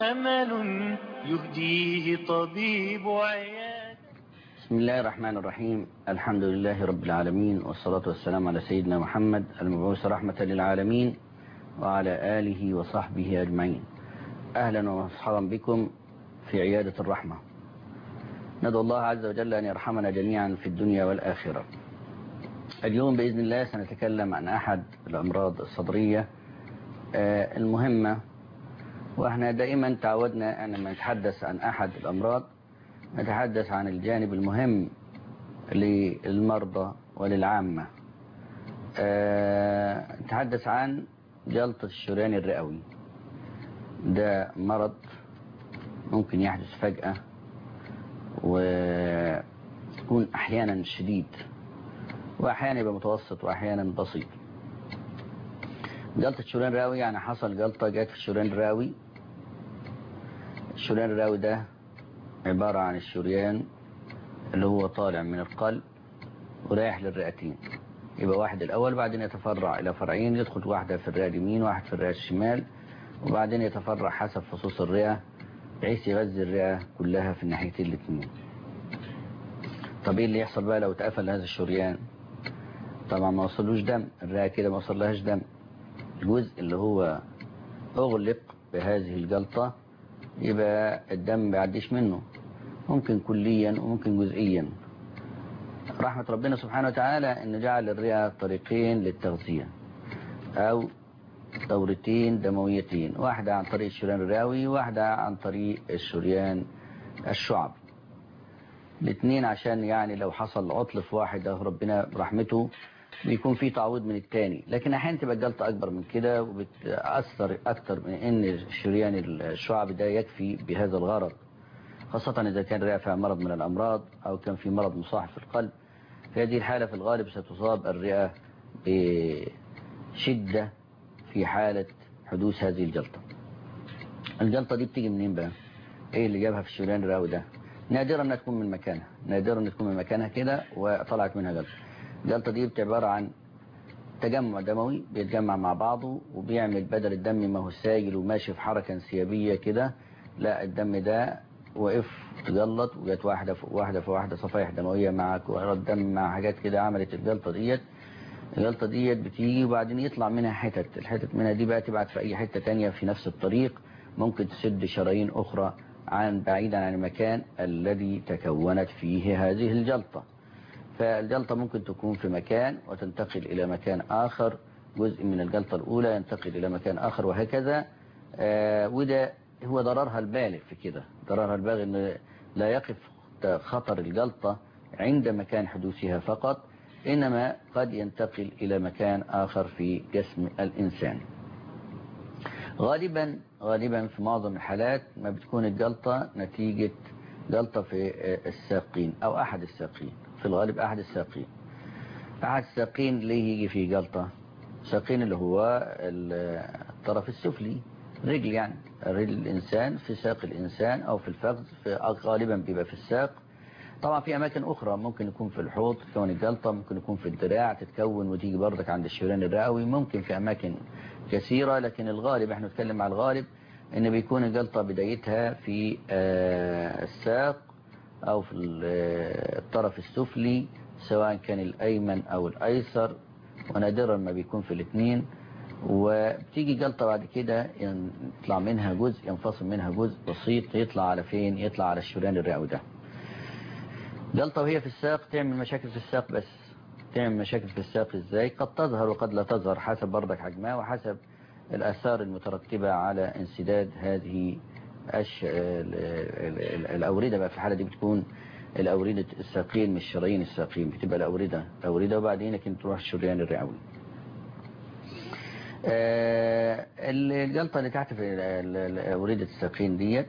أمل يهديه طبيب عياد بسم الله الرحمن الرحيم الحمد لله رب العالمين والصلاة والسلام على سيدنا محمد المبعوث رحمة للعالمين وعلى آله وصحبه أجمعين أهلا ومرحبا بكم في عيادة الرحمة ندعو الله عز وجل أن يرحمنا جميعا في الدنيا والآخرة اليوم بإذن الله سنتكلم عن أحد الأمراض الصدرية آه، المهمة وإحنا دائما تعودنا أن لما نتحدث عن أحد الأمراض نتحدث عن الجانب المهم للمرضى وللعامة أه نتحدث عن جلطة الشريان الرئوي ده مرض ممكن يحدث فجأة ويكون أحيانا شديد وأحيانا يبقى متوسط وأحيانا بسيط جلطة الشريان الرئوي يعني حصل جلطة جت في الشريان الرئوي الشريان الرئوي ده عبارة عن الشريان اللي هو طالع من القلب ورايح للرئتين يبقى واحد الأول بعدين يتفرع إلى فرعين يدخل واحدة في الرئة اليمين واحد في الرئة الشمال وبعدين يتفرع حسب فصوص الرئة بحيث يغذي الرئة كلها في الناحيتين الاثنين طب ايه اللي يحصل بقى لو اتقفل هذا الشريان طبعا ما وصلوش دم الرئة كده ما وصلهاش دم الجزء اللي هو اغلق بهذه الجلطة يبقى الدم ما بيعديش منه ممكن كليا وممكن جزئيا رحمة ربنا سبحانه وتعالى ان جعل الرئة طريقين للتغذية او دورتين دمويتين واحدة عن طريق الشريان الرئوي واحدة عن طريق الشريان الشعب الاثنين عشان يعني لو حصل عطل في واحدة ربنا برحمته بيكون في تعويض من التاني لكن احيانا تبقى الجلطة اكبر من كده وبتأثر اكتر من ان الشريان الشعب ده يكفي بهذا الغرض خاصة اذا كان رئة فيها مرض من الامراض او كان في مرض مصاحب في القلب في هذه الحالة في الغالب ستصاب الرئة بشدة في حالة حدوث هذه الجلطة الجلطة دي بتيجي منين بقى ايه اللي جابها في الشريان الرئوي ده نادرا انها تكون من مكانها نادرا انها تكون من مكانها كده وطلعت منها جلطة الجلطة دي عبارة عن تجمع دموي بيتجمع مع بعضه وبيعمل بدل الدم ما هو سايل وماشي في حركة انسيابية كده لا الدم ده وقف تجلط وجت واحدة فوق واحدة فوق واحدة صفائح دموية مع كورات دم مع حاجات كده عملت الجلطة ديت الجلطة ديت بتيجي وبعدين يطلع منها حتت الحتت منها دي بقى تبعت في أي حتة تانية في نفس الطريق ممكن تسد شرايين أخرى عن بعيدا عن المكان الذي تكونت فيه هذه الجلطة فالجلطة ممكن تكون في مكان وتنتقل إلى مكان آخر جزء من الجلطة الأولى ينتقل إلى مكان آخر وهكذا آه وده هو ضررها البالغ في كده ضررها البالغ أن لا يقف خطر الجلطة عند مكان حدوثها فقط إنما قد ينتقل إلى مكان آخر في جسم الإنسان غالبا غالبا في معظم الحالات ما بتكون الجلطة نتيجة جلطة في الساقين أو أحد الساقين في الغالب أحد الساقين أحد الساقين ليه يجي فيه جلطة ساقين اللي هو الطرف السفلي رجل يعني رجل الإنسان في ساق الإنسان أو في الفخذ في غالبا بيبقى في الساق طبعا في أماكن أخرى ممكن يكون في الحوض تتكون الجلطة ممكن يكون في الدراع تتكون وتيجي بردك عند الشريان الرئوي ممكن في أماكن كثيرة لكن الغالب احنا نتكلم على الغالب ان بيكون الجلطة بدايتها في الساق او في الطرف السفلي سواء كان الايمن او الايسر ونادرا ما بيكون في الاثنين وبتيجي جلطة بعد كده يطلع منها جزء ينفصل منها جزء بسيط يطلع على فين يطلع على الشريان الرئوي ده جلطة وهي في الساق تعمل مشاكل في الساق بس تعمل مشاكل في الساق ازاي قد تظهر وقد لا تظهر حسب بردك حجمها وحسب الآثار المترتبة على انسداد هذه أش... الأوردة بقى في الحالة دي بتكون الأوردة الساقين مش شرايين الساقين بتبقى الأوردة الأوردة وبعدين لكن تروح الشريان الرئوي آه الجلطة اللي تحت في أوردة الساقين ديت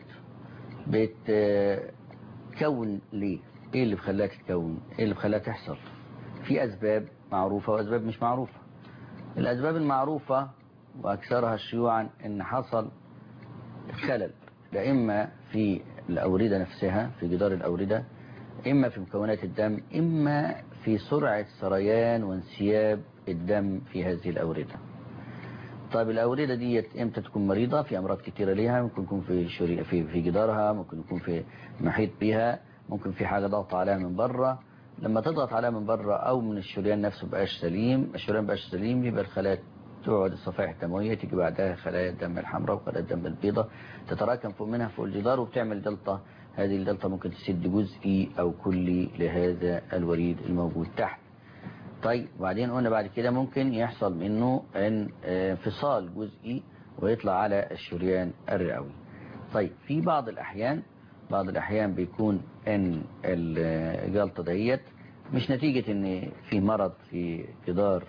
بتكون ليه ايه اللي بخلاها تتكون ايه اللي بخلاها تحصل في أسباب معروفة وأسباب مش معروفة الأسباب المعروفة وأكثرها شيوعا إن حصل خلل لا إما في الأوردة نفسها في جدار الأوردة إما في مكونات الدم إما في سرعة سريان وانسياب الدم في هذه الأوردة طيب الأوردة ديت امتى تكون مريضة في أمراض كتيرة ليها ممكن يكون في شري... في في جدارها ممكن يكون في محيط بها ممكن في حاجة ضغط عليها من بره لما تضغط عليها من بره أو من الشريان نفسه بقاش سليم الشريان بقاش سليم يبقى الخلايا تقعد الصفائح الدموية تيجي بعدها خلايا الدم الحمراء وخلايا الدم البيضاء تتراكم فوق منها فوق الجدار وبتعمل جلطة هذه الجلطة ممكن تسد جزئي أو كلي لهذا الوريد الموجود تحت طيب وبعدين قلنا بعد كده ممكن يحصل منه ان انفصال جزئي ويطلع على الشريان الرئوي طيب في بعض الأحيان بعض الأحيان بيكون ان الجلطة ديت مش نتيجة ان في مرض في جدار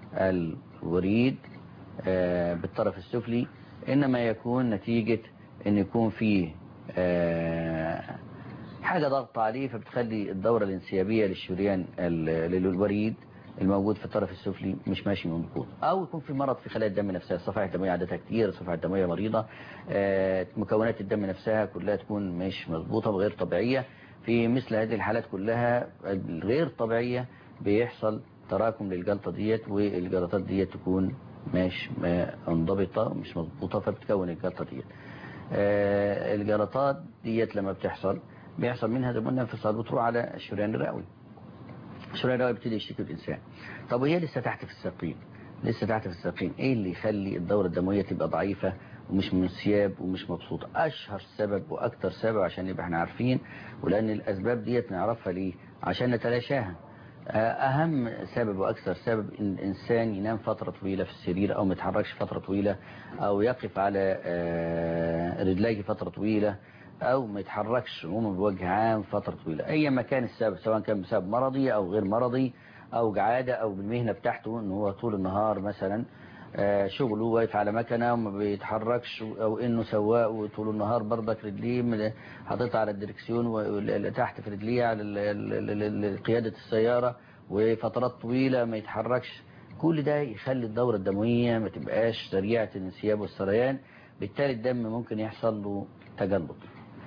الوريد آه، بالطرف السفلي إنما يكون نتيجة ان يكون فيه آه، حاجة ضغط عليه فبتخلي الدورة الانسيابية للشريان ال- للوريد الموجود في الطرف السفلي مش ماشي مظبوط او يكون في مرض في خلايا الدم نفسها الصفائح الدمويه عددها كتير الصفائح الدمويه مريضه آه، مكونات الدم نفسها كلها تكون مش مظبوطه وغير طبيعيه في مثل هذه الحالات كلها الغير طبيعيه بيحصل تراكم للجلطه ديت والجلطات ديت تكون مش منضبطه ومش مظبوطه فبتكون الجلطه ديت آه، الجلطات ديت لما بتحصل بيحصل منها زي ما قلنا انفصال بتروح على الشريان الرئوي الشريان الرئوي بيبتدي يشتكي الانسان طب وهي لسه تحت في الساقين لسه تحت في الساقين ايه اللي يخلي الدوره الدمويه تبقى ضعيفه ومش منسياب ومش مبسوطه اشهر سبب واكتر سبب عشان يبقى احنا عارفين ولان الاسباب ديت نعرفها ليه عشان نتلاشاها اهم سبب واكثر سبب ان الانسان ينام فتره طويله في السرير او ما يتحركش فتره طويله او يقف على آه، رجليه فتره طويله او ما يتحركش عموما بوجه عام فتره طويله اي ما كان السبب سواء كان بسبب مرضي او غير مرضي او جعاده او بالمهنه بتاعته ان هو طول النهار مثلا آه، شغله واقف على مكنه وما بيتحركش او انه سواق وطول النهار برضك رجليه من- حاططها على الدركسيون وتحت في رجليه على ال- ال- ال- ال- قياده السياره وفترات طويله ما يتحركش كل ده يخلي الدوره الدمويه ما تبقاش سريعه الانسياب والسريان بالتالي الدم ممكن يحصل له تجلط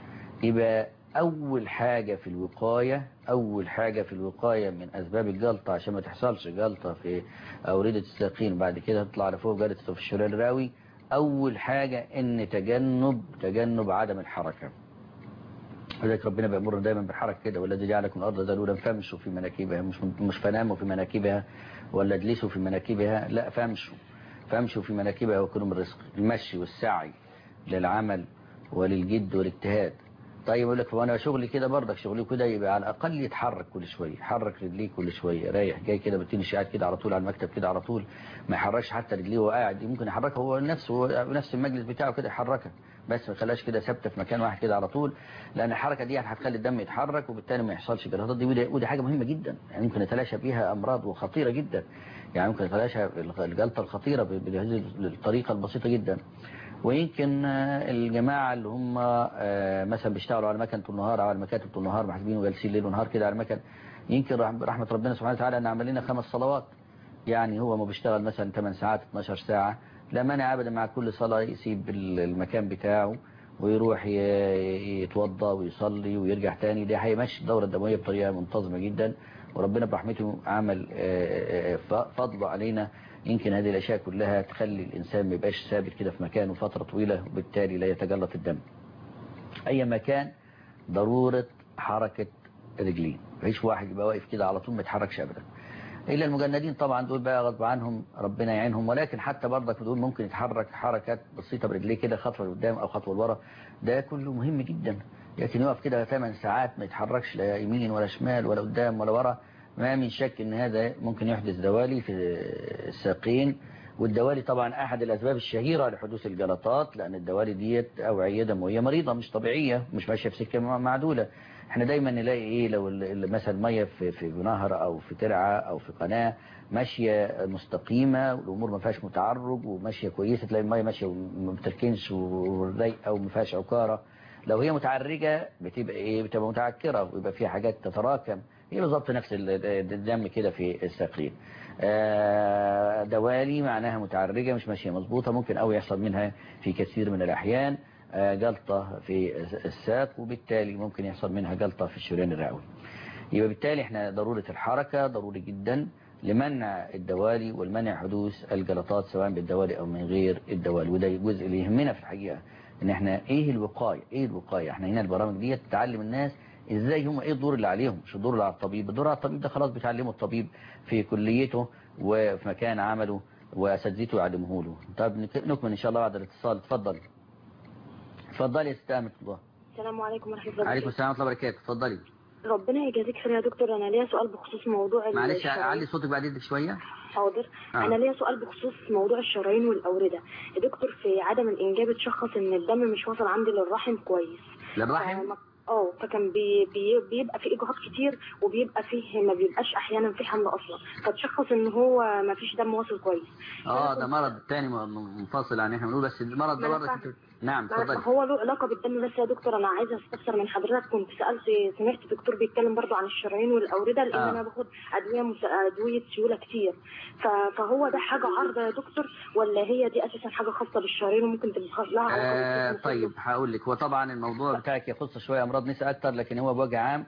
يبقى أول حاجة في الوقاية أول حاجة في الوقاية من أسباب الجلطة عشان ما تحصلش جلطة في أوردة الساقين وبعد كده تطلع لفوق جلطة في الشريان الراوي أول حاجة إن تجنب تجنب عدم الحركة لذلك ربنا بيأمر دايما بالحركة كده والذي جعلكم الأرض ذلولا فامشوا في مناكبها مش مش فناموا في مناكبها ولا اجلسوا في مناكبها لا فامشوا فامشوا في مناكبها وكلوا من الرزق المشي والسعي للعمل وللجد والاجتهاد طيب يقول لك وانا شغلي كده برضك شغلي كده يبقى على الاقل يتحرك كل شويه يحرك رجليه كل شويه رايح جاي كده بتمشي قاعد كده على طول على المكتب كده على طول ما يحركش حتى رجليه وهو قاعد ممكن يحركها هو نفسه هو نفس المجلس بتاعه كده يحركها بس ما يخليهاش كده ثابته في مكان واحد كده على طول لان الحركه دي هتخلي الدم يتحرك وبالتالي ما يحصلش جلطات دي ودي, ودي حاجه مهمه جدا يعني ممكن نتلاشى بيها امراض وخطيره جدا يعني ممكن نتلاشى الجلطه الخطيره بهذه الطريقه البسيطه جدا ويمكن آه، الجماعة اللي هم آه، مثلا بيشتغلوا على مكن طول النهار أو على المكاتب طول النهار محاسبين وجالسين ليل ونهار كده على المكن يمكن رحم- رحمة ربنا سبحانه وتعالى أن عمل لنا خمس صلوات يعني هو ما بيشتغل مثلا 8 ساعات 12 ساعة لا مانع أبدا مع كل صلاة يسيب ال- المكان بتاعه ويروح ي- يتوضى ويصلي ويرجع تاني ده هيمشي الدورة الدموية بطريقة منتظمة جدا وربنا برحمته عمل آه، آه، ف- فضله علينا يمكن هذه الأشياء كلها تخلي الإنسان ما يبقاش ثابت كده في مكانه فترة طويلة وبالتالي لا يتجلط الدم أي مكان ضرورة حركة رجلين مفيش واحد يبقى واقف كده على طول ما يتحركش أبدا إلا المجندين طبعا دول بقى غصب عنهم ربنا يعينهم ولكن حتى برضك دول ممكن يتحرك حركات بسيطة برجليه كده خطوة لقدام أو خطوة لورا ده كله مهم جدا لكن يقف كده 8 ساعات ما يتحركش لا يمين ولا شمال ولا قدام ولا ورا ما من شك ان هذا ممكن يحدث دوالي في الساقين والدوالي طبعا احد الاسباب الشهيرة لحدوث الجلطات لان الدوالي ديت اوعية دموية مريضة مش طبيعية مش ماشية في سكة معدولة احنا دايما نلاقي ايه لو ال- ال- مثلا مية في, في نهر او في ترعة او في قناة ماشية مستقيمة والامور ما فيهاش متعرج وماشية كويسة تلاقي المية ماشية وما بتركنش ورايقة وما فيهاش عكارة لو هي متعرجة بتبقى ايه بتبقى متعكرة ويبقى فيها حاجات تتراكم هي بالظبط نفس ال- الدم كده في الساقين آه، دوالي معناها متعرجة مش ماشية مظبوطة ممكن أو يحصل منها في كثير من الأحيان آه، جلطة في الساق وبالتالي ممكن يحصل منها جلطة في الشريان الرئوي يبقى بالتالي احنا ضرورة الحركة ضروري جدا لمنع الدوالي والمنع حدوث الجلطات سواء بالدوالي او من غير الدوالي وده الجزء اللي يهمنا في الحقيقة ان احنا ايه الوقاية ايه الوقاية احنا هنا البرامج دي تعلم الناس ازاي هم ايه الدور اللي عليهم مش الدور اللي على الطبيب الدور على الطبيب ده خلاص بتعلمه الطبيب في كليته وفي مكان عمله واساتذته يعلموه له طب نكمل ان شاء الله بعد الاتصال اتفضل اتفضلي يا ست امل الله السلام عليكم ورحمة الله عليكم وبركاته السلام ورحمه الله وبركاته اتفضلي ربنا يجازيك خير يا دكتور أنا ليا سؤال بخصوص موضوع معلش الشرايين. علي صوتك بعد ايدك شويه حاضر آه. أنا ليا سؤال بخصوص موضوع الشرايين والأوردة يا دكتور في عدم الإنجاب اتشخص إن الدم مش واصل عندي للرحم كويس للرحم فما- اه فكان بي بي بيبقى في اجهاض كتير وبيبقى فيه ما بيبقاش احيانا في حمل اصلا فتشخص ان هو ما فيش دم واصل كويس اه ده مرض تاني م- منفصل عن احنا بنقول بس المرض ده ما برضه ينفعش. كنت- نعم ما اتفضلي هو له علاقه بالدم بس يا دكتور انا عايزه استفسر من حضرتك كنت سالت سمعت دكتور بيتكلم برضو عن الشرايين والاورده لان آه. انا باخد ادويه مس... ادويه سيوله كتير ف... فهو ده حاجه عارضه يا دكتور ولا هي دي اساسا حاجه خاصه بالشرايين وممكن تبقى لها علاقه آه بالجسم طيب كله؟ هقول لك هو طبعا الموضوع بتاعك يخص شويه امراض نساء اكتر لكن هو بوجه عام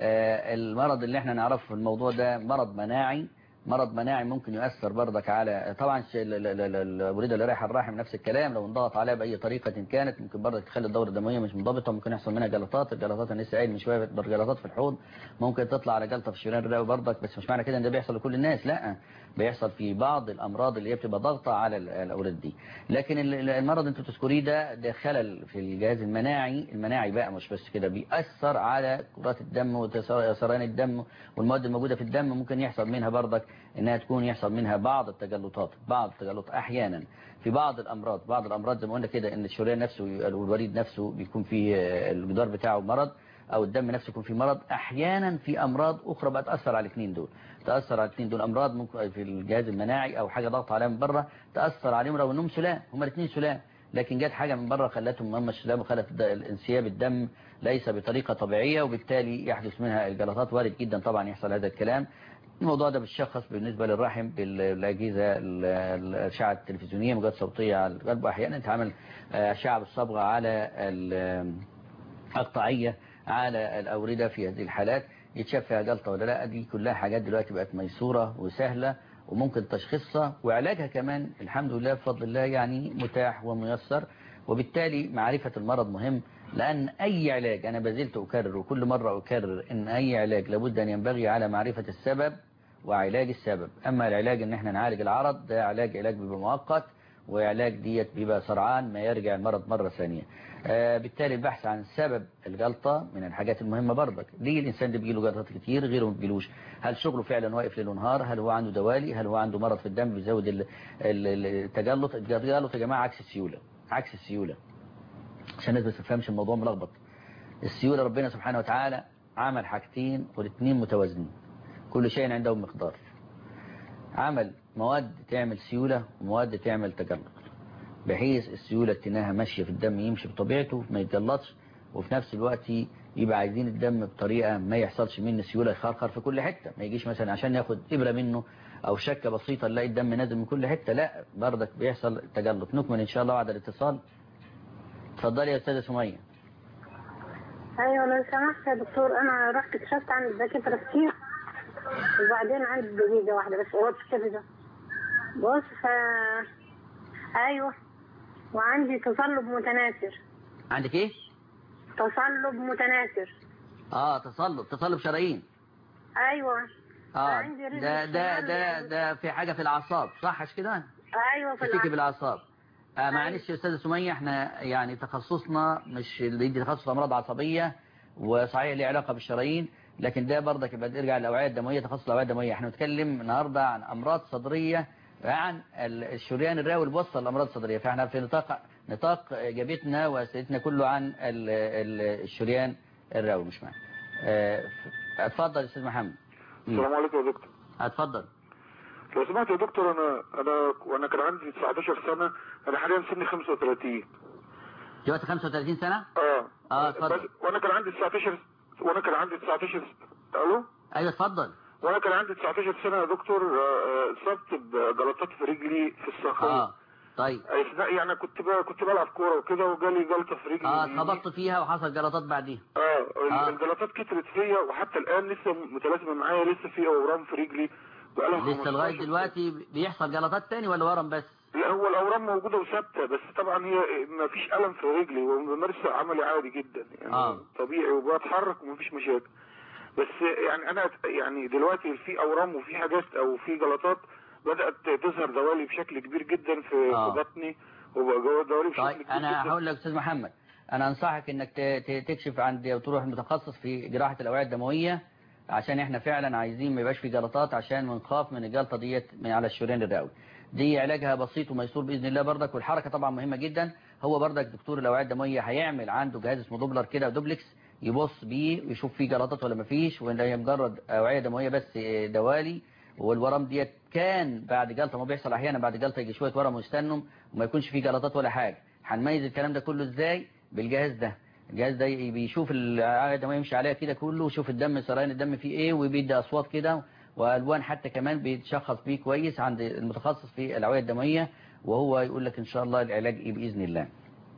آه المرض اللي احنا نعرفه في الموضوع ده مرض مناعي مرض مناعي ممكن يؤثر برضك على طبعا الش- ال- ال- ال- الوريده اللي رايحه الرحم نفس الكلام لو انضغط عليها باي طريقه كانت ممكن برضك تخلي الدوره الدمويه مش منضبطه ممكن يحصل منها جلطات الجلطات انا لسه قايل من شويه جلطات في الحوض ممكن تطلع على جلطه في الشريان الرئوي برضك بس مش معنى كده ان ده بيحصل لكل الناس لا بيحصل في بعض الامراض اللي هي بتبقى ضاغطه على ال- الاوراد دي لكن ال- ال- المرض اللي انتوا تذكريه ده ده خلل في الجهاز المناعي المناعي بقى مش بس كده بيأثر على كرات الدم وسريان الدم والمواد الموجوده في الدم ممكن يحصل منها برضك انها تكون يحصل منها بعض التجلطات بعض التجلط احيانا في بعض الامراض بعض الامراض زي ما قلنا كده ان الشريان نفسه والوريد نفسه بيكون فيه آه، الجدار بتاعه مرض او الدم نفسه يكون فيه مرض احيانا في امراض اخرى بقى تاثر على الاثنين دول تاثر على الاثنين دول امراض ممكن في الجهاز المناعي او حاجه ضغط عليها من بره تاثر عليهم لو انهم سلام هما الاثنين سلام لكن جت حاجه من بره خلتهم هم سلام وخلت الد- الانسياب الدم ليس بطريقه طبيعيه وبالتالي يحدث منها الجلطات وارد جدا طبعا يحصل هذا الكلام الموضوع ده بيتشخص بالنسبة للرحم بالأجهزة ال- ال- الأشعة التلفزيونية موجات صوتية على القلب أحيانا تعمل آه، أشعة بالصبغة على ال- القطعية على الأوردة في هذه الحالات يتشاف فيها جلطة ولا لا دي كلها حاجات دلوقتي بقت ميسورة وسهلة وممكن تشخيصها وعلاجها كمان الحمد لله بفضل الله يعني متاح وميسر وبالتالي معرفة المرض مهم لأن أي علاج أنا بزلت أكرر وكل مرة أكرر إن أي علاج لابد أن ينبغي على معرفة السبب وعلاج السبب أما العلاج إن احنا نعالج العرض ده علاج علاج بيبقى مؤقت وعلاج ديت بيبقى سرعان ما يرجع المرض مرة ثانية آه بالتالي البحث عن سبب الجلطة من الحاجات المهمة برضك ليه الإنسان ده بيجيله جلطات كتير غيره ما بيجيلوش هل شغله فعلا واقف ليل ونهار هل هو عنده دوالي هل هو عنده مرض في الدم بيزود ال- ال- التجلط التجلط يا جماعة عكس السيولة عكس السيولة عشان الناس ما تفهمش الموضوع ملخبط السيولة ربنا سبحانه وتعالى عمل حاجتين والاثنين متوازنين كل شيء عنده مقدار عمل مواد تعمل سيولة ومواد تعمل تجلط بحيث السيولة تناها ماشية في الدم يمشي بطبيعته ما يتجلطش وفي نفس الوقت يبقى عايزين الدم بطريقة ما يحصلش منه سيولة يخرخر في كل حتة ما يجيش مثلا عشان ياخد إبرة منه أو شكة بسيطة نلاقي الدم نازل من كل حتة لا برضك بيحصل تجلط نكمل إن شاء الله بعد الاتصال اتفضلي يا أستاذة سمية ايوه لو سمحت يا دكتور انا رحت كشفت عند الدكاتره كتير وبعدين عندي دقيقه واحده بس هو كده بص ف ايوه وعندي تصلب متناثر عندك إيه؟ تصلب متناثر آه تصلب تصلب شرايين ايوه اه عندي رجل ده ده شمال ده ورجل- ده في حاجة في الأعصاب صح مش كده؟ ايوه في تشتكي العقل. بالاعصاب آه معلش يا استاذه سميه احنا يعني تخصصنا مش اللي دي تخصص امراض عصبيه وصحيح ليه علاقه بالشرايين لكن ده برضك يبقى يرجع للاوعيه الدمويه تخصص الاوعيه الدمويه احنا بنتكلم النهارده عن امراض صدريه عن ال- الشريان الرئوي اللي بيوصل الامراض الصدريه فاحنا في نطاق نطاق اجابتنا واسئلتنا كله عن ال- ال- الشريان الرئوي مش معنى آه، ف- اتفضل يا استاذ محمد مم. السلام عليكم يا دكتور اتفضل لو سمحت يا دكتور انا انا وانا كان عندي 19 سنه انا حاليا سني 35 دلوقتي 35 سنه اه اه اتفضل. بس وانا كان عندي 19 وانا كان عندي 19 الو ايوه اتفضل وانا كان عندي 19 سنه يا دكتور آه، آه، اصبت بجلطات في رجلي في الصخرة اه طيب اثناء يعني كنت ب... كنت بلعب كوره وكده وجالي جلطه في رجلي اه اليمين. اتخبطت فيها وحصل جلطات بعديها اه آه. الجلطات كترت فيا وحتى الان لسه متلازمه معايا لسه في اورام في رجلي بقالها لسه 15 لغاية دلوقتي بيحصل جلطات تاني ولا ورم بس لا هو الاورام موجوده وثابته بس طبعا هي ما فيش الم في رجلي وبمارس عملي عادي جدا يعني آه. طبيعي وبتحرك وما فيش مشاكل بس يعني انا يعني دلوقتي في اورام وفي حاجات او في جلطات بدات تظهر دوالي بشكل كبير جدا في, آه. في بطني وبقى دوالي بشكل طيب كبير انا جدا هقول لك استاذ محمد انا انصحك انك ت- ت- تكشف عند وتروح متخصص في جراحة الاوعية الدموية عشان احنا فعلا عايزين ما يبقاش في جلطات عشان بنخاف من الجلطة ديت من على الشريان الرئوي دي علاجها بسيط وميسور باذن الله بردك والحركة طبعا مهمة جدا هو بردك دكتور الاوعية الدموية هيعمل عنده جهاز اسمه دوبلر كده دوبلكس يبص بيه ويشوف فيه جلطات ولا ما فيش وان هي مجرد اوعية دموية بس دوالي والورم ديت كان بعد جلطه ما بيحصل احيانا بعد جلطه يجي شويه ورم ويستنم وما يكونش فيه جلطات ولا حاجه هنميز الكلام ده كله ازاي بالجهاز ده الجهاز ده بيشوف العاده الدمويه يمشي عليها كده كله ويشوف الدم سريان الدم فيه ايه وبيدي اصوات كده والوان حتى كمان بيتشخص بيه كويس عند المتخصص في الاوعيه الدمويه وهو يقول لك ان شاء الله العلاج ايه باذن الله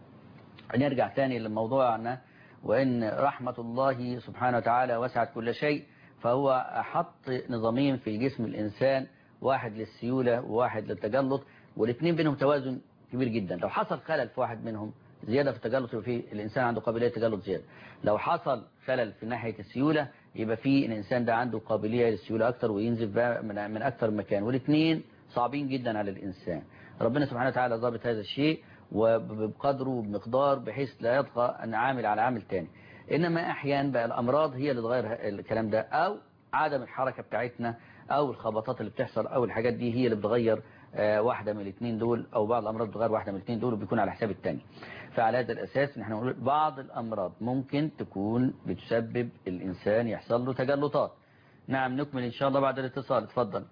نرجع تاني لموضوعنا وإن رحمة الله سبحانه وتعالى وسعت كل شيء فهو حط نظامين في جسم الإنسان واحد للسيولة وواحد للتجلط والاثنين بينهم توازن كبير جدا لو حصل خلل في واحد منهم زيادة في التجلط يبقى في الإنسان عنده قابلية تجلط زيادة لو حصل خلل في ناحية السيولة يبقى في الإنسان ده عنده قابلية للسيولة أكتر وينزف بقى من من أكتر مكان والاثنين صعبين جدا على الإنسان ربنا سبحانه وتعالى ضابط هذا الشيء وبقدره وبمقدار بحيث لا يطغى أن عامل على عامل تاني إنما أحيانا بقى الأمراض هي اللي تغير الكلام ده أو عدم الحركة بتاعتنا أو الخبطات اللي بتحصل أو الحاجات دي هي اللي بتغير آه، واحدة من الاثنين دول أو بعض الأمراض بتغير واحدة من الاثنين دول وبيكون على حساب التاني فعلى هذا الأساس نحن نقول بعض الأمراض ممكن تكون بتسبب الإنسان يحصل له تجلطات نعم نكمل إن شاء الله بعد الاتصال اتفضل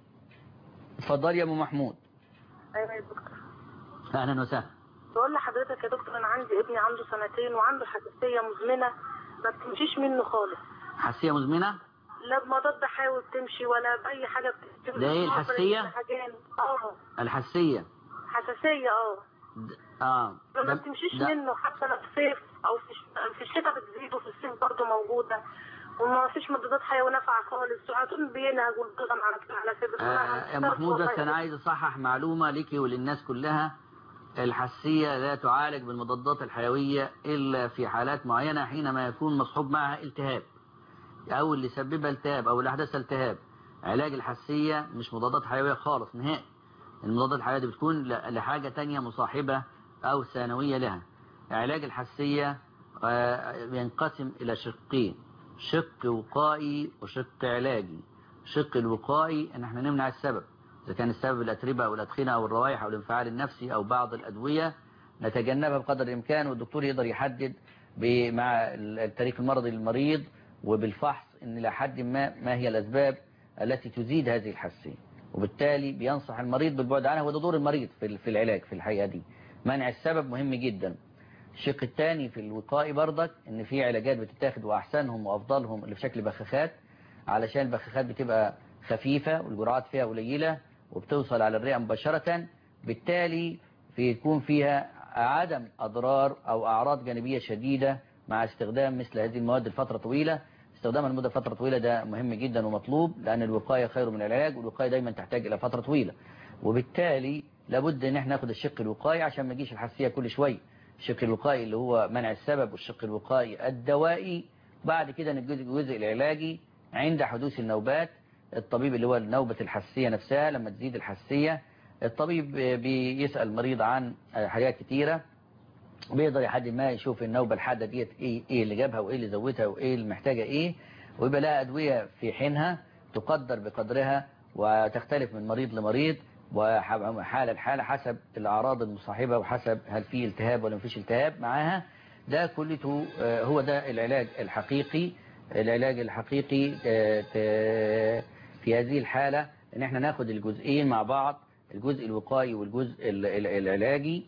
اتفضل يا أبو محمود ايوه يا دكتور أهلا وسهلا بقول لحضرتك يا دكتور انا عندي ابني عنده سنتين وعنده حساسيه مزمنه ما بتمشيش منه خالص حساسية مزمنة لا بمضاد حيوي بتمشي ولا باي حاجه بتمشي ده إيه الحساسية؟ اه الحساسية حساسيه اه د- اه ما ده- بتمشيش ده- منه حتى لو في الصيف او في الش- في الشتاء بتزيد وفي الصيف برضه موجوده وما فيش مضادات حيويه نافعه خالص وعلى طول بينهج والبلغم على على صدره آه يا محمود بس انا عايز اصحح معلومة لك وللناس كلها الحساسية لا تعالج بالمضادات الحيوية الا في حالات معينة حينما يكون مصحوب معها التهاب او اللي سببها التهاب او اللي احدثها التهاب علاج الحساسية مش مضادات حيوية خالص نهائي المضادات الحيوية دي بتكون ل- لحاجة تانية مصاحبة او ثانوية لها علاج الحساسية آه، بينقسم الى شقين شق وقائي وشق علاجي الشق الوقائي ان احنا نمنع السبب اذا كان السبب الاتربه او الادخنه او الروائح او الانفعال النفسي او بعض الادويه نتجنبها بقدر الامكان والدكتور يقدر يحدد ب- مع التاريخ المرضي للمريض وبالفحص ان الى حد ما ما هي الاسباب التي تزيد هذه الحساسيه وبالتالي بينصح المريض بالبعد عنها وده دور المريض في في العلاج في الحقيقه دي منع السبب مهم جدا الشق الثاني في الوقائي برضك ان في علاجات بتتاخد واحسنهم وافضلهم اللي في شكل بخاخات علشان البخاخات بتبقى خفيفة والجرعات فيها قليلة وبتوصل على الرئة مباشرة بالتالي في يكون فيها عدم أضرار أو أعراض جانبية شديدة مع استخدام مثل هذه المواد لفترة طويلة استخدامها لمدة فترة طويلة ده مهم جدا ومطلوب لأن الوقاية خير من العلاج والوقاية دايما تحتاج إلى فترة طويلة وبالتالي لابد ان احنا ناخد الشق الوقائي عشان ما يجيش الحساسيه كل شويه الشق الوقائي اللي هو منع السبب والشق الوقائي الدوائي بعد كده الجزء الجزء العلاجي عند حدوث النوبات الطبيب اللي هو نوبة الحساسية نفسها لما تزيد الحساسية الطبيب بيسأل المريض عن حاجات كتيرة بيقدر يحدد ما يشوف النوبة الحادة ديت ايه ايه اللي جابها وايه اللي زودها وايه اللي محتاجة ايه ويبقى لها ادوية في حينها تقدر بقدرها وتختلف من مريض لمريض وحالة لحالة حسب الأعراض المصاحبة وحسب هل في التهاب ولا مفيش التهاب معاها ده كلته آه، هو ده العلاج الحقيقي العلاج الحقيقي آه، ت- في هذه الحالة ان احنا ناخد الجزئين مع بعض الجزء الوقائي والجزء ال- ال- العلاجي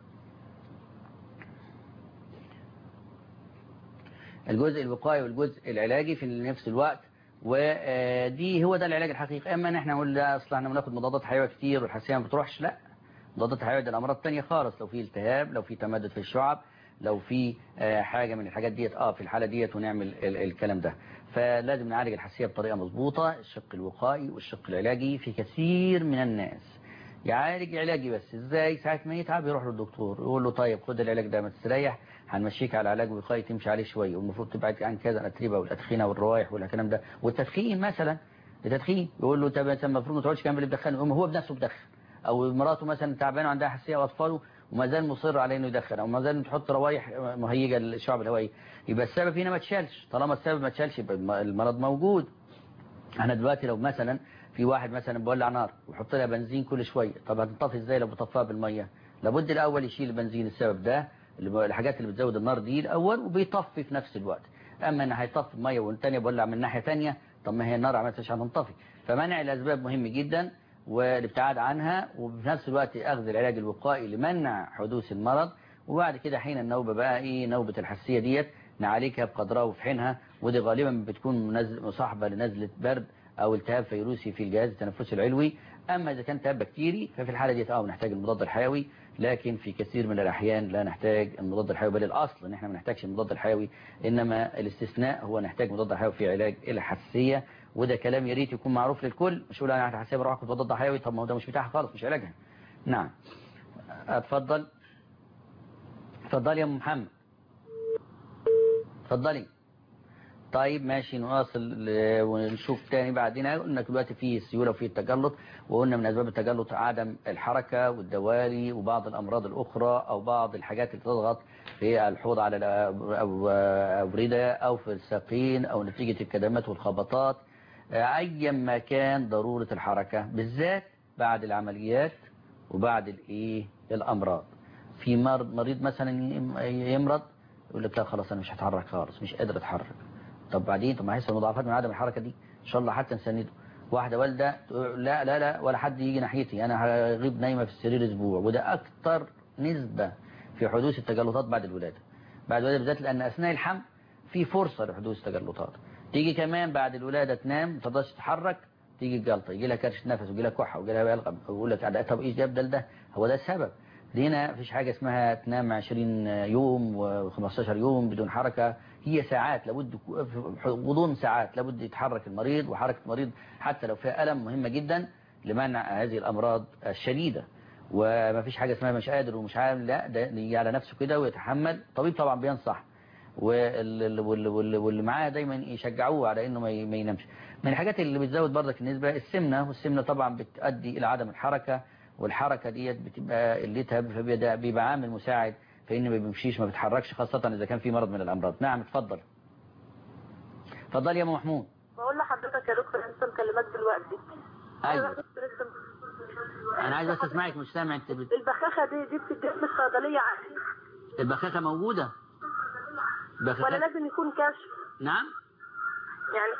الجزء الوقائي والجزء العلاجي في نفس الوقت ودي هو ده العلاج الحقيقي اما ان احنا نقول لا اصل احنا بناخد مضادات حيويه كتير والحساسيه ما بتروحش لا مضادات الحيويه دي الامراض الثانيه خالص لو في التهاب لو في تمدد في الشعب لو في آه، حاجة من الحاجات ديت اه في الحالة ديت ونعمل ال- الكلام ده فلازم نعالج الحساسية بطريقة مظبوطة الشق الوقائي والشق العلاجي في كثير من الناس يعالج علاجي بس ازاي ساعة ما يتعب يروح للدكتور يقول له طيب خد العلاج ده ما تستريح هنمشيك على علاج وقائي تمشي عليه شوية والمفروض تبعد عن كذا الأتربة والأدخنة والروائح والكلام ده والتدخين مثلا التدخين يقول له طب انت المفروض ما تقعدش كامل بتدخن يقوم هو بنفسه بدخن او مراته مثلا تعبانه وعندها حساسيه واطفاله وما زال مصر على انه يدخن او ما زال تحط روايح مهيجه للشعب الهوائي يبقى السبب هنا ما تشالش طالما السبب ما تشالش يبقى الم- المرض موجود احنا دلوقتي لو مثلا في واحد مثلا بيولع نار ويحط لها بنزين كل شويه طب هتنطفي ازاي لو بطفاها بالميه لابد الاول يشيل البنزين السبب ده اللي هو الحاجات اللي بتزود النار دي الاول وبيطفي في نفس الوقت اما ان هيطفي الميه والثانيه بيولع من ناحيه ثانيه طب ما هي النار عملت مش هتنطفي فمنع الاسباب مهم جدا والابتعاد عنها وفي نفس الوقت اخذ العلاج الوقائي لمنع حدوث المرض وبعد كده حين النوبه بقى ايه نوبه الحساسيه ديت نعالجها بقدرها وفي حينها ودي غالبا بتكون منزل مصاحبه لنزله برد او التهاب فيروسي في الجهاز التنفسي العلوي اما اذا كان التهاب بكتيري ففي الحاله دي اه بنحتاج المضاد الحيوي لكن في كثير من الاحيان لا نحتاج المضاد الحيوي بل الاصل ان احنا ما نحتاجش المضاد الحيوي انما الاستثناء هو نحتاج مضاد حيوي في علاج الحساسيه وده كلام يا ريت يكون معروف للكل مش اقول انا حساسيه بروح اخد مضاد حيوي طب ما هو ده مش بتاعها خالص مش علاجها نعم اتفضل اتفضل يا ام محمد اتفضلي طيب ماشي نواصل ل- ونشوف تاني بعدين قلنا دلوقتي في سيولة وفي التجلط وقلنا من أسباب التجلط عدم الحركة والدوالي وبعض الأمراض الأخرى أو بعض الحاجات اللي تضغط في الحوض على الأوردة أو في الساقين أو نتيجة الكدمات والخبطات أيا ما كان ضرورة الحركة بالذات بعد العمليات وبعد الإيه الأمراض في مرض مريض مثلا يمرض يقول لك لا خلاص أنا مش هتحرك خالص مش قادر أتحرك طب بعدين طب ما هيحصل مضاعفات من عدم الحركة دي ان شاء الله حتى نسنده واحدة والدة تقول لا لا لا ولا حد يجي ناحيتي انا هغيب نايمة في السرير اسبوع وده اكتر نسبة في حدوث التجلطات بعد الولادة بعد الولادة بالذات لان اثناء الحمل في فرصة لحدوث تجلطات تيجي كمان بعد الولادة تنام ما تقدرش تتحرك تيجي الجلطة يجي لها كرش نفس ويجي لها كحة ويجي لها بلغم ويقول لك ده- طب ايش جاب ده لده هو ده السبب لينا مفيش حاجة اسمها تنام 20 يوم و15 يوم بدون حركة هي ساعات لابد في غضون ساعات لابد يتحرك المريض وحركة المريض حتى لو فيها ألم مهمة جدا لمنع هذه الأمراض الشديدة وما فيش حاجة اسمها مش قادر ومش عامل لا ده يجي على نفسه كده ويتحمل طبيب طبعا بينصح وال- وال- وال- واللي معاه دايما يشجعوه على انه ما ي- ما ينامش من الحاجات اللي بتزود برضك النسبة السمنة والسمنة طبعا بتؤدي الى عدم الحركة والحركة ديت بتبقى قلتها فبيبقى بيبقى عامل مساعد في ان ما بيمشيش ما بيتحركش خاصة اذا كان في مرض من الامراض نعم اتفضل اتفضل يا ام محمود بقول لحضرتك يا دكتور انت مكلمك دلوقتي ايوه أنا لسه- لسه- انا عايز بس اسمعك مش سامع انت بت... البخاخه دي دي بتديها في الصيدليه عندي البخاخة موجودة ولا بخاخة لازم يكون كشف نعم يعني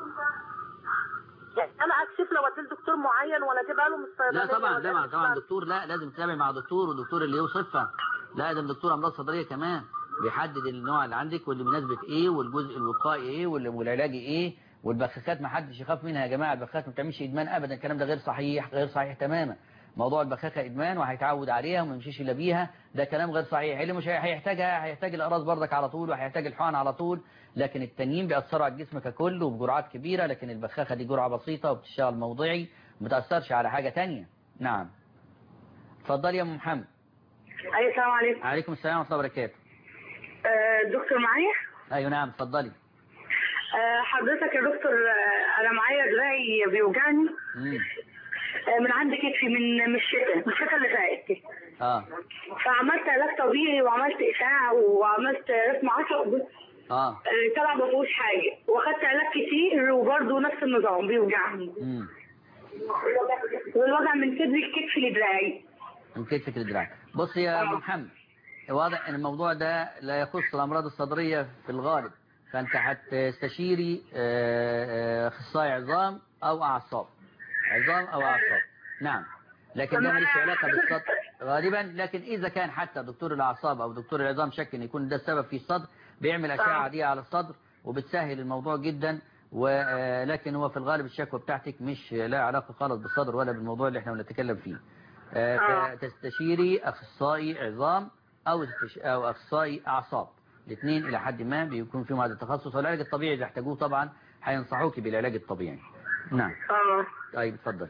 يعني انا اكشف لو ادي لدكتور معين ولا اجيبها له من الصيدليه لا طبعا ولا طبعا إيه؟ طبعا دكتور لا لازم تتابع مع دكتور والدكتور اللي يوصفها لا ده دكتور امراض صدريه كمان بيحدد النوع اللي عندك واللي بنسبه ايه والجزء الوقائي ايه واللي- والعلاجي ايه والبخاخات ما حدش يخاف منها يا جماعه البخاخات ما بتعملش ادمان ابدا الكلام ده غير صحيح غير صحيح تماما موضوع البخاخه ادمان وهيتعود عليها وما يمشيش الا بيها ده كلام غير صحيح اللي مش هي- هيحتاجها هيحتاج الاقراص بردك على طول وهيحتاج الحقن على طول لكن التانيين بيأثروا على الجسم ككل وبجرعات كبيره لكن البخاخه دي جرعه بسيطه وبتشتغل موضعي ما بتأثرش على حاجه تانية نعم اتفضلي يا ام محمد ايوه السلام عليكم عليكم السلام ورحمه الله وبركاته آه، دكتور معايا ايوه نعم اتفضلي آه، حضرتك يا دكتور آه، انا معايا دراعي بيوجعني مم. آه، من عند كتفي من من الشتاء من الشتاء اللي فات اه فعملت علاج طبيعي وعملت اشعاع وعملت رسم عصب اه آه، طلع ما فيهوش حاجه واخدت علاج كتير وبرضه نفس النظام بيوجعني امم والوجع من صدري الكتف لدراعي من كتفك لدراعك بص يا ابو محمد واضح ان الموضوع ده لا يخص الامراض الصدريه في الغالب فانت هتستشيري آه، آه، اخصائي عظام او اعصاب عظام او اعصاب نعم لكن ده ملوش علاقه بالصدر غالبا لكن اذا كان حتى دكتور الاعصاب او دكتور العظام شك ان يكون ده السبب في الصدر بيعمل اشعه عاديه على الصدر وبتسهل الموضوع جدا ولكن هو في الغالب الشكوى بتاعتك مش لا علاقه خالص بالصدر ولا بالموضوع اللي احنا بنتكلم فيه آه، آه. تستشيري اخصائي عظام او استش- او اخصائي اعصاب الاثنين الى حد ما بيكون فيهم هذا التخصص والعلاج الطبيعي اذا احتاجوه طبعا هينصحوك بالعلاج الطبيعي نعم اه طيب اتفضل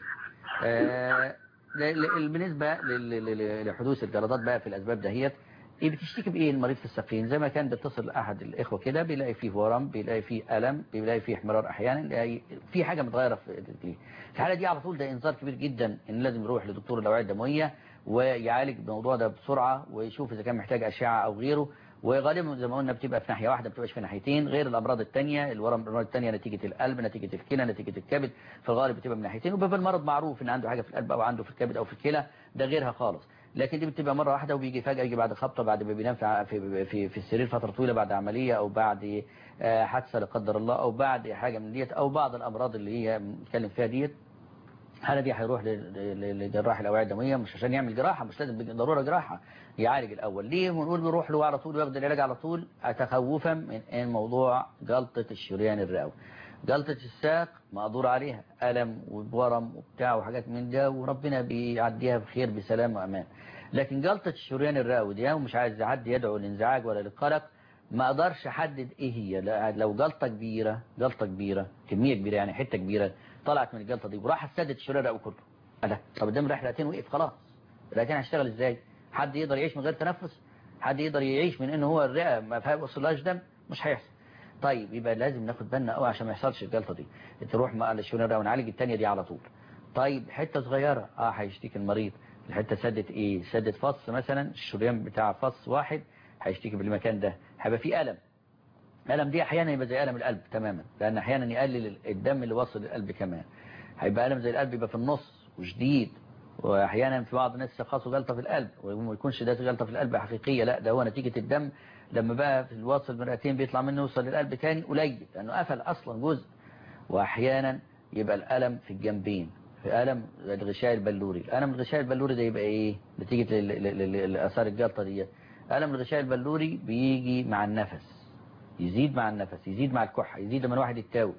آه ل- ل- بالنسبة ل- ل- ل- لحدوث الجلطات بقى في الأسباب دهيت إيه بتشتكي بإيه المريض في السقين زي ما كان بيتصل أحد الإخوة كده بيلاقي فيه ورم بيلاقي فيه ألم بيلاقي فيه احمرار أحيانا بيلاقي في حاجة متغيرة في رجليه في الحالة دي على طول ده إنذار كبير جدا إن لازم يروح لدكتور الأوعية الدموية ويعالج الموضوع ده بسرعة ويشوف إذا كان محتاج أشعة أو غيره وغالبا زي ما قلنا بتبقى في ناحية واحدة ما بتبقاش في ناحيتين غير الأمراض التانية الورم الأمراض التانية نتيجة القلب نتيجة الكلى نتيجة الكبد في الغالب بتبقى من ناحيتين وبيبقى المرض معروف إن عنده حاجة في القلب أو عنده في الكبد أو في الكلى ده غيرها خالص لكن دي بتبقى مرة واحدة وبيجي فجأة يجي بعد خبطة بعد ما بينام في في في, في السرير فترة طويلة بعد عملية أو بعد آه، حادثة لا قدر الله أو بعد حاجة من ديت أو بعض الأمراض اللي هي بنتكلم فيها ديت الحالة دي هيروح ل- ل- لجراح الأوعية الدموية مش عشان يعمل جراحة مش لازم ضرورة جراحة يعالج الأول ليه ونقول بيروح له على طول وياخد العلاج على طول تخوفا من إن موضوع جلطة الشريان الرئوي جلطة الساق مقدور عليها ألم وورم وبتاع وحاجات من ده وربنا بيعديها بخير بسلام وأمان لكن جلطة الشريان الرئوي دي ومش عايز حد يدعو للانزعاج ولا للقلق ما اقدرش احدد ايه هي لا- لو جلطة كبيرة جلطة كبيرة كمية كبيرة يعني حتة كبيرة طلعت من الجلطة دي وراحت سدت الشريان الرئوي كله لا طب قدام رايح رئتين وقف خلاص الرئتين هيشتغل ازاي حد يقدر يعيش من غير تنفس حد يقدر يعيش من ان هو الرئة ما فيها وصلهاش دم مش هيحصل طيب يبقى لازم ناخد بالنا قوي عشان ما يحصلش الجلطة دي تروح مع الشريان الرئوي ونعالج التانية دي على طول طيب حتة صغيرة اه هيشتكي المريض الحتة سدت ايه سدت فص مثلا الشريان بتاع فص واحد هيشتكي بالمكان ده هيبقى فيه ألم الألم دي أحيانا يبقى زي ألم القلب تماما لأن أحيانا يقلل الدم اللي وصل للقلب كمان هيبقى ألم زي القلب يبقى في النص وشديد وأحيانا في بعض الناس يشخصوا جلطة في القلب وما يكونش ده جلطة في القلب حقيقية لا ده هو نتيجة الدم لما بقى في الواصل مرتين بيطلع منه يوصل للقلب تاني قليل لأنه قفل أصلا جزء وأحيانا يبقى الألم في الجنبين في ألم الغشاء البلوري الألم الغشاء البلوري ده يبقى إيه نتيجة لل- لل- لل- لآثار الجلطة دي ألم الغشاء البلوري بيجي مع النفس يزيد مع النفس يزيد مع الكحة يزيد لما الواحد يتاوب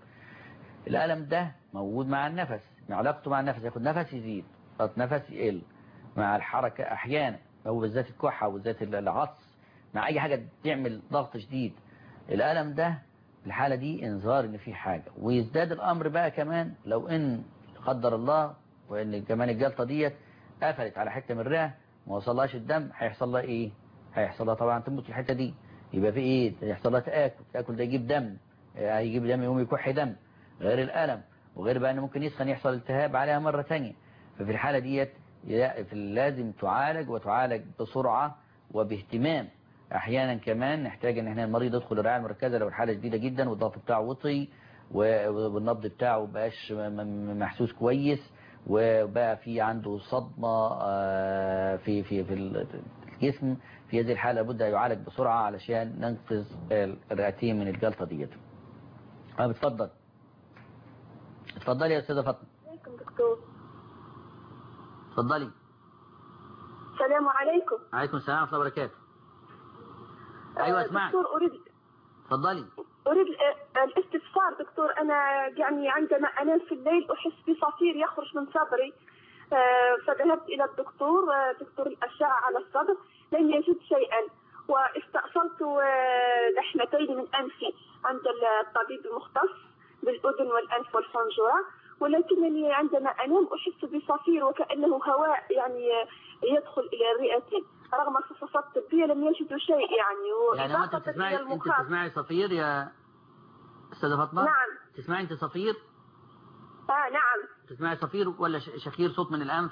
الألم ده موجود مع النفس مع علاقته مع النفس ياخد نفس يزيد خد نفس يقل مع الحركة أحيانا هو بالذات الكحة وبالذات العطس مع أي حاجة تعمل ضغط شديد الألم ده الحالة دي انذار ان في حاجة ويزداد الامر بقى كمان لو ان قدر الله وان كمان الجلطة ديت قفلت على حتة من الرئة ما وصلهاش الدم هيحصل لها ايه هيحصل لها طبعا تموت في الحتة دي يبقى في ايه يحصل لها تآكل تآكل ده يجيب دم آه، هيجيب دم يقوم يكح دم غير الألم وغير بقى ان ممكن يسخن يحصل التهاب عليها مرة تانية ففي الحالة ديت لا- في- لازم تعالج وتعالج بسرعة وباهتمام احيانا كمان نحتاج ان احنا المريض يدخل الرعايه المركزه لو الحاله شديده جدا والضغط بتاعه وطي و- والنبض بتاعه بقاش م- م- محسوس كويس وبقى في عنده صدمه آه، في في في الجسم في هذه الحاله لابد أن يعالج بسرعه علشان ننقذ الرئتين من الجلطه ديت اه بتفضل اتفضلي يا استاذه فاطمه عليكم دكتور اتفضلي السلام عليكم عليكم السلام ورحمه الله وبركاته ايوه آه، اسمعك دكتور أريد اتفضلي أريد ال- الاستفسار دكتور أنا يعني عندما أنام في الليل أحس بصفير يخرج من صدري آه، فذهبت إلى الدكتور آه، دكتور الأشعة على الصدر لم يجد شيئا واستأصلت آه، لحمتين من أنفي عند الطبيب المختص بالأذن والأنف والحنجرة ولكنني عندما أنام أحس بصفير وكأنه هواء يعني آه، يدخل إلى الرئتين رغم الفحوصات الطبية لم يجدوا شيء يعني يعني هو انت وإضافة بتسمعي إلى انت المخاط. بتسمعي صفير يا استاذه فاطمه نعم تسمعي انت صفير آه نعم تسمعي صفير ولا ش- شخير صوت من الانف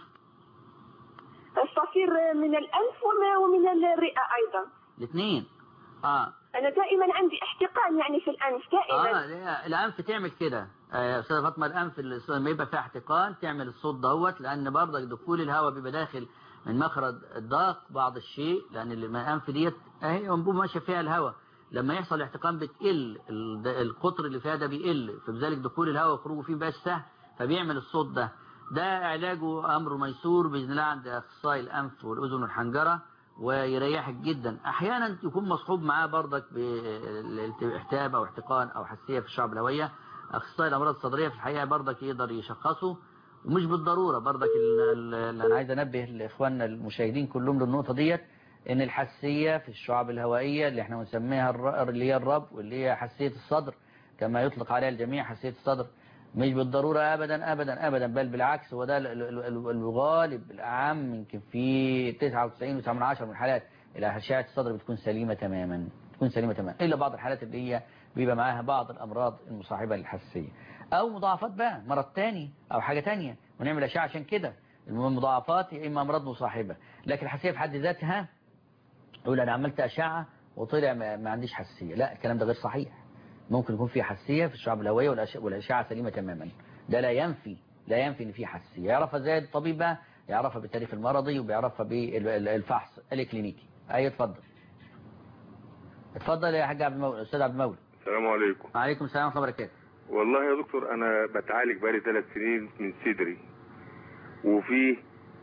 الصفير من الأنف وما- ومن الرئة أيضا الاثنين اه أنا دائما عندي احتقان يعني في الأنف دائما اه لا، الانف تعمل كده آه، يا استاذه فاطمه الانف اللي لما يبقى فيها احتقان تعمل الصوت دوت لان برضك دخول الهواء بيبقى داخل من مخرج الضغط بعض الشيء لان الانف ديت اهي انبوبه ماشيه فيها الهواء لما يحصل احتقان بتقل ال- القطر اللي فيها ده بيقل فبذلك دخول الهواء وخروجه فيه بقاش سهل فبيعمل الصوت ده ده علاجه امر ميسور باذن الله عند اخصائي الانف والاذن والحنجره ويريحك جدا احيانا يكون مصحوب معاه برضك بالاحتاب او احتقان او حساسيه في الشعب الهويه اخصائي الامراض الصدريه في الحقيقه برضك يقدر يشخصه ومش بالضروره برضك ال- ال- اللي انا عايز انبه لاخواننا المشاهدين كلهم للنقطه ديت ان الحساسيه في الشعب الهوائيه اللي احنا بنسميها الر- اللي هي الرب واللي هي حساسيه الصدر كما يطلق عليها الجميع حساسيه الصدر مش بالضروره ابدا ابدا ابدا بل بالعكس هو ده ال- ال- ال- الغالب الاعم يمكن في 99 و9 من عشرة من الحالات اللي اشعه الصدر بتكون سليمه تماما تكون سليمه تماما الا بعض الحالات اللي هي بيبقى معاها بعض الامراض المصاحبه للحساسيه او مضاعفات بقى مرض تاني او حاجه تانية ونعمل اشعه عشان كده المضاعفات يا اما امراض مصاحبه لكن الحساسيه في حد ذاتها يقول انا عملت اشعه وطلع ما, ما عنديش حساسيه لا الكلام ده غير صحيح ممكن يكون في حساسيه في الشعب الهوائيه والأش- والاشعه سليمه تماما ده لا ينفي لا ينفي ان في حساسيه يعرفها ازاي الطبيب بقى يعرفها بالتاريخ المرضي وبيعرفها بالفحص الكلينيكي ايوه اتفضل اتفضل يا حاج عبد المولى استاذ عبد المولى السلام عليكم وعليكم السلام ورحمه الله وبركاته والله يا دكتور انا بتعالج بقالي ثلاث سنين من صدري وفي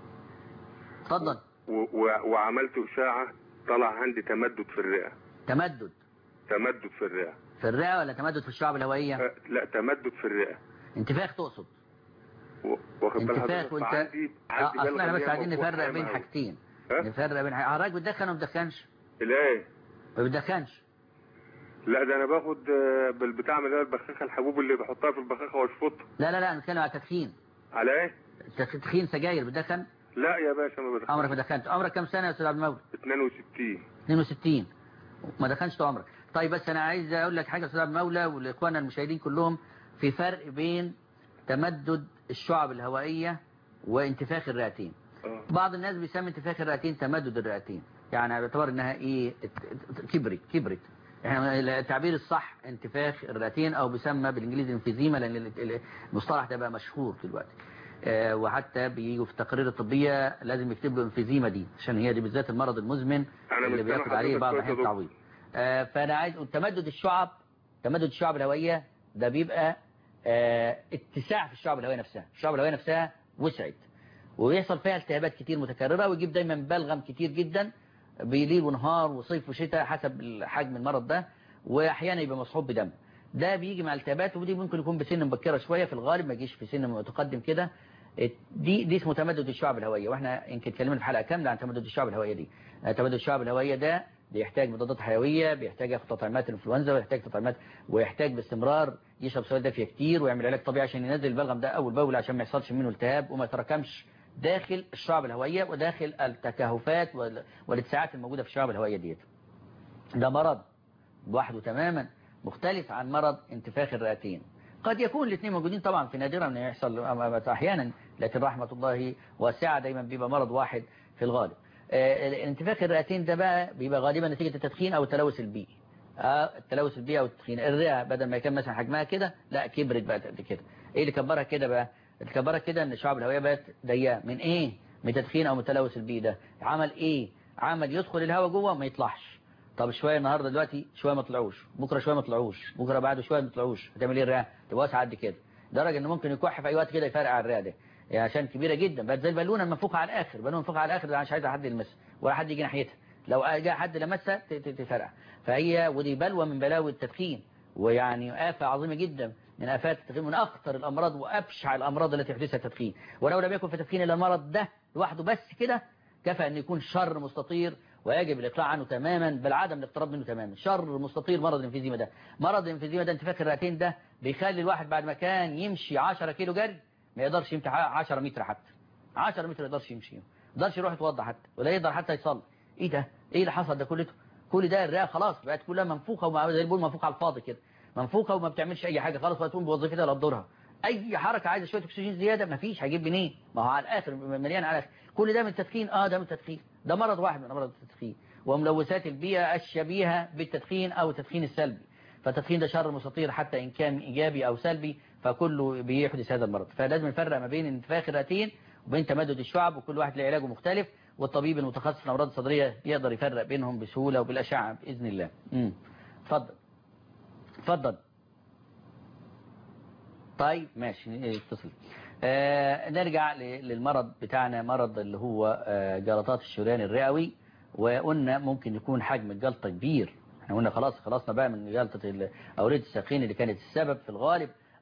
اتفضل و و وعملت اشاعه طلع عندي تمدد في الرئه تمدد تمدد في الرئه في الرئه ولا تمدد في الشعب الهوائيه أه، لا تمدد في الرئه انتفاخ تقصد و- واخد بال انتفاخ حضرتك وانت فعندي آه، عندي اصل احنا بس بلغم عايزين ياما نفرق بين وفوق حاجتين ها؟ نفرق بين حاجة. حضرتك بتدخن ولا ما بتدخنش لا ما بتدخنش لا ده انا باخد آه، بالبتاع من ده البخاخه الحبوب اللي بحطها في البخاخه واشفطها لا لا لا أنا بتكلم على التدخين على ايه تدخين سجاير بتدخن لا يا باشا ما بدخل عمرك ما دخنت عمرك كم سنه يا استاذ عبد المولى 62 62 ما دخنش طول عمرك طيب بس انا عايز اقول لك حاجه يا استاذ عبد المولى والاخوان المشاهدين كلهم في فرق بين تمدد الشعب الهوائيه وانتفاخ الرئتين اه بعض الناس بيسمي انتفاخ الرئتين تمدد الرئتين يعني باعتبار انها ايه ات- ات- كبرت كبرت احنا التعبير الصح انتفاخ الرئتين او بيسمى بالانجليزي انفيزيما لان ال- ال- المصطلح ده بقى مشهور دلوقتي آه، وحتى بيجوا في التقارير الطبيه لازم يكتب له انفيزيما دي عشان هي دي بالذات المرض المزمن أنا اللي مش سامع بياخد عليه حضرتك بعض كويس يا الاحيان دكتور. تعويض آه، فانا عايز أقول تمدد الشعب تمدد الشعب الهوائيه ده بيبقى آه، اتساع في الشعب الهوائيه نفسها الشعب الهوائيه نفسها وسعت ويحصل فيها التهابات كتير متكررة ويجيب دايما بلغم كتير جدا بليل ونهار وصيف وشتاء حسب حجم المرض ده واحيانا يبقى مصحوب بدم ده بيجي مع التهابات ودي ممكن يكون بسن مبكره شويه في الغالب ما يجيش في سن متقدم كده دي دي اسمه تمدد الشعب الهوائيه واحنا يمكن اتكلمنا في حلقه كامله عن تمدد الشعب الهوائيه دي آه، تمدد الشعب الهوائيه ده بيحتاج مضادات حيويه بيحتاج ياخد تطعيمات الانفلونزا ويحتاج تطعيمات ويحتاج باستمرار يشرب سوائل دافيه كتير ويعمل علاج طبيعي عشان ينزل البلغم ده اول باول عشان ما يحصلش منه التهاب وما يتراكمش داخل الشعب الهوائيه وداخل التكهفات وال- والاتساعات الموجوده في الشعب الهوائيه ديت ده مرض لوحده تماما مختلف عن مرض انتفاخ الرئتين قد يكون الاثنين موجودين طبعا في نادرا ان يحصل احيانا لكن رحمه الله واسعه دايما بيبقى مرض واحد في الغالب آه، انتفاخ الرئتين ده بقى بيبقى غالبا نتيجه التدخين او التلوث البيئي آه، التلوث البيئي او التدخين الرئه بدل ما كان مثلا حجمها كده لا كبرت بقت قد كده ايه اللي كبرها كده بقى اللي كبرها كده ان الشعب الهوائيه بقت ضيقه من ايه من التدخين او من التلوث البيئي ده عمل ايه عمل يدخل الهواء جوه ما يطلعش طب شويه النهارده دلوقتي شويه ما طلعوش بكره شويه ما طلعوش بكره بعده شويه ما طلعوش هتعمل ايه الرئه تبقى واسعه قد كده درجه ان ممكن يكح في اي وقت كده يفرقع الرئه ده يعني عشان كبيره جدا بقت زي البالونه المنفوخه على الاخر بالونه منفوخه على الاخر ده مش عايزه حد يلمسها ولا حد يجي ناحيتها لو جاء حد لمسها ت- ت- تفرقع فهي ودي بلوى من بلاوي التدخين ويعني آفة عظيمة جدا من آفات التدخين من أخطر الأمراض وأبشع الأمراض التي يحدثها التدخين ولو لم يكن في التدخين إلا المرض ده لوحده بس كده كفى أن يكون شر مستطير ويجب الإقلاع عنه تماما بل عدم الاقتراب منه تماما شر مستطير مرض الانفيزيما ده مرض الانفيزيما ده انتفاخ الرئتين ده بيخلي الواحد بعد ما كان يمشي 10 كيلو جري ما يقدرش يمشي 10 متر حتى 10 متر ما يقدرش يمشي ما يقدرش يروح يتوضى حتى ولا يقدر حتى يصلي ايه ده ايه اللي حصل ده كله كل ده الرئه خلاص بقت كلها منفوخه وما زي البول منفوخه على الفاضي كده منفوخه وما بتعملش اي حاجه خلاص وهتقوم بوظيفتها لا تضرها اي حركه عايزه شويه اكسجين زياده ما فيش هجيب منين ما هو على الاخر مليان على الاخر كل ده من التدخين اه ده من التدخين ده مرض واحد من امراض التدخين وملوثات البيئه الشبيهه بالتدخين او التدخين السلبي فالتدخين ده شر مستطير حتى ان كان ايجابي او سلبي فكله بيحدث هذا المرض فلازم نفرق ما بين انتفاخ الرئتين وبين تمدد الشعب وكل واحد له علاجه مختلف والطبيب المتخصص في الامراض الصدريه يقدر يفرق بينهم بسهوله وبالاشعه باذن الله امم اتفضل اتفضل طيب ماشي اتصل آه نرجع ل- للمرض بتاعنا مرض اللي هو آه جلطات الشريان الرئوي وقلنا ممكن يكون حجم الجلطه كبير احنا قلنا خلاص خلصنا بقى من جلطه ال- اورده الساقين اللي كانت السبب في الغالب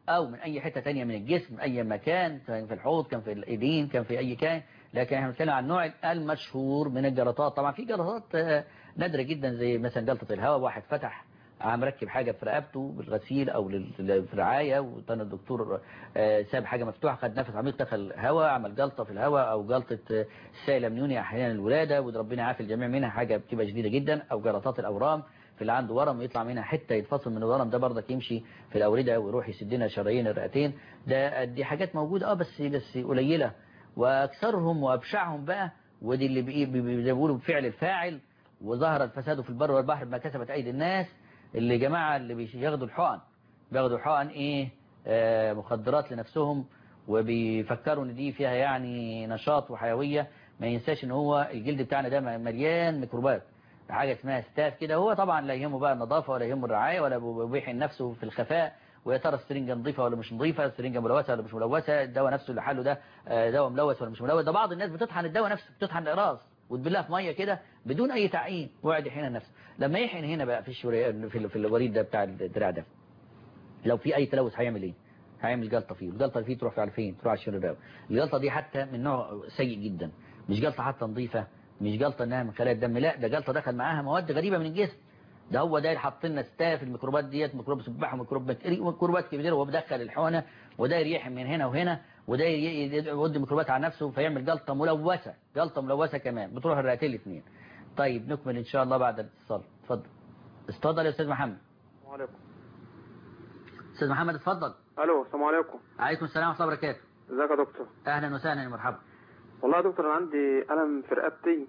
او من اي حتة تانية من الجسم اي مكان كان في الحوض كان في الايدين كان في اي كان لكن احنا بنتكلم عن النوع المشهور من الجلطات طبعا في جلطات آه، نادرة جدا زي مثلا جلطة الهواء واحد فتح عم ركب حاجة في رقبته بالغسيل او لل- في الرعاية وكان الدكتور آه، ساب حاجة مفتوحة خد نفس عميق دخل هواء عمل جلطة في الهواء او جلطة آه، السائل الامنيوني احيانا الولادة وده ربنا يعافي الجميع منها حاجة بتبقى شديدة جدا او جلطات الاورام في اللي عنده ورم ويطلع منها حتة يتفصل من الورم ده برضك يمشي في الأوردة ويروح يسد لنا شرايين الرئتين ده دي حاجات موجودة اه بس بس قليلة واكثرهم وابشعهم بقى ودي اللي بي- بي- بي- زي ما بيقولوا بفعل الفاعل وظهر الفساد في البر والبحر بما كسبت ايدي الناس اللي جماعة اللي بياخدوا الحقن بياخدوا حقن ايه آه مخدرات لنفسهم وبيفكروا ان دي فيها يعني نشاط وحيوية ما ينساش ان هو الجلد بتاعنا ده مليان ميكروبات حاجة اسمها ستاف كده هو طبعا لا يهمه بقى النظافة ولا يهمه الرعاية ولا بيحن نفسه في الخفاء ويا ترى السرنجة نظيفة ولا مش نظيفة السرنجة ملوثة ولا مش ملوثة الدواء نفسه اللي حله ده آه، دواء ملوث ولا مش ملوث ده بعض الناس بتطحن الدواء نفسه بتطحن الإقراص وتبلها في مية كده بدون أي تعيين ويقعد يحين نفسه لما يحن هنا بقى في الشوري في, ال- في الوريد ده بتاع الدراع ده لو في أي تلوث هيعمل إيه؟ هيعمل جلطة فيه الجلطة اللي فيه تروح على فين تروح على الشرير الجلطة دي حتى من نوع سيء جدا مش جلطة حتى نظيفة مش جلطة انها من خلايا الدم لا ده جلطة دخل معاها مواد غريبة من الجسم ده هو ده اللي حاط لنا ستاف الميكروبات ديت ميكروب سباح وميكروب بكتيري وميكروبات كبيرة وهو بدخل الحقنة وده يريح من هنا وهنا وده ي- ي- يودي ميكروبات على نفسه فيعمل جلطة ملوثة جلطة ملوثة كمان بتروح الرئتين الاثنين طيب نكمل ان شاء الله بعد الاتصال اتفضل اتفضل يا استاذ محمد السلام عليكم استاذ محمد اتفضل الو السلام عليكم عليكم السلام ورحمة الله وبركاته ازيك يا دكتور اهلا وسهلا يا مرحبا والله يا دكتور انا عندي الم في رقبتي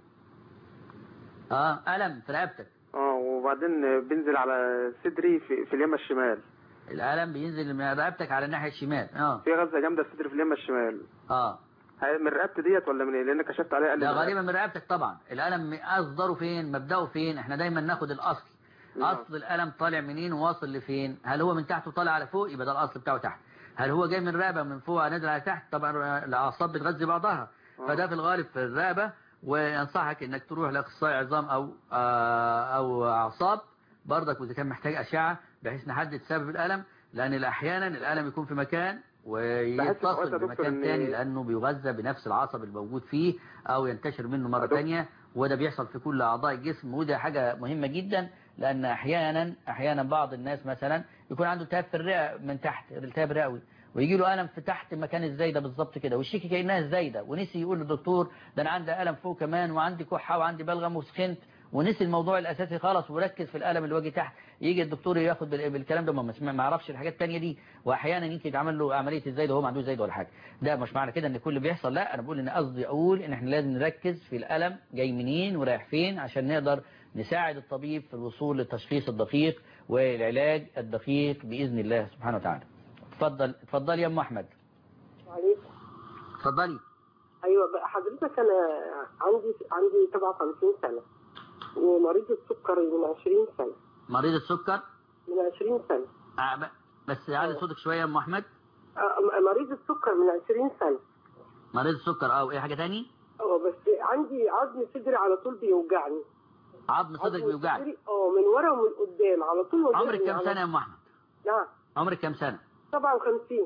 اه ألم في رقبتك اه وبعدين بينزل على صدري في, في اليمة الشمال الألم بينزل من رقبتك على الناحية الشمال اه في غزة جامدة في صدري في اليمة الشمال اه هي من رقبتي ديت ولا من ايه لان كشفت عليها قال لي ده من غالبا من رقبتك طبعا الألم أصدره فين مبدأه فين احنا دايما ناخد الأصل نعم. أصل الألم طالع منين وواصل لفين هل هو من تحت وطالع على فوق يبقى ده الأصل بتاعه تحت هل هو جاي من الرقبة من فوق نازل على تحت طبعا الأعصاب بتغذي بعضها آه. فده في الغالب في الرقبة وينصحك انك تروح لاخصائي عظام او آه، او اعصاب برضك واذا كان محتاج اشعه بحيث نحدد سبب الالم لان احيانا الالم يكون في مكان بحس أوقات ويتصل يا دكتور بمكان إن- تاني لانه بيغذى بنفس العصب الموجود فيه او ينتشر منه مره دكتور. تانية وده بيحصل في كل اعضاء الجسم وده حاجه مهمه جدا لان احيانا احيانا بعض الناس مثلا يكون عنده التهاب في الرئه من تحت التهاب رئوي ويجي له الم في تحت مكان الزايده بالظبط كده ويشتكي كانها الزايده ونسي يقول للدكتور ده انا عندي الم فوق كمان وعندي كحه وعندي بلغم وسخنت ونسي الموضوع الاساسي خالص وركز في الالم اللي واجي تحت يجي الدكتور ياخد بال- بالكلام ده ما ما- ما يعرفش الحاجات التانية دي واحيانا يمكن يتعمل له عمليه الزايده وهو ما عندوش زايده ولا حاجه ده مش معنى كده ان كل اللي بيحصل لا انا بقول ان قصدي اقول ان احنا لازم نركز في الالم جاي منين ورايح فين عشان نقدر نساعد الطبيب في الوصول للتشخيص الدقيق والعلاج الدقيق باذن الله سبحانه وتعالى اتفضل اتفضل يا ام احمد عليك اتفضلي ايوه بقى حضرتك انا عندي عندي 57 سنه ومريض السكر من 20 سنه مريض السكر من 20 سنه آه، ب- بس علي صوتك شويه يا ام احمد آه، مريض السكر من 20 سنه مريض السكر اه وايه حاجه تاني اه بس عندي عظم صدري على طول بيوجعني عظم صدرك عظم بيوجعك صدري اه من ورا ومن قدام على طول وجعني عمرك كام على- سنه يا ام احمد نعم عمرك كام سنه 57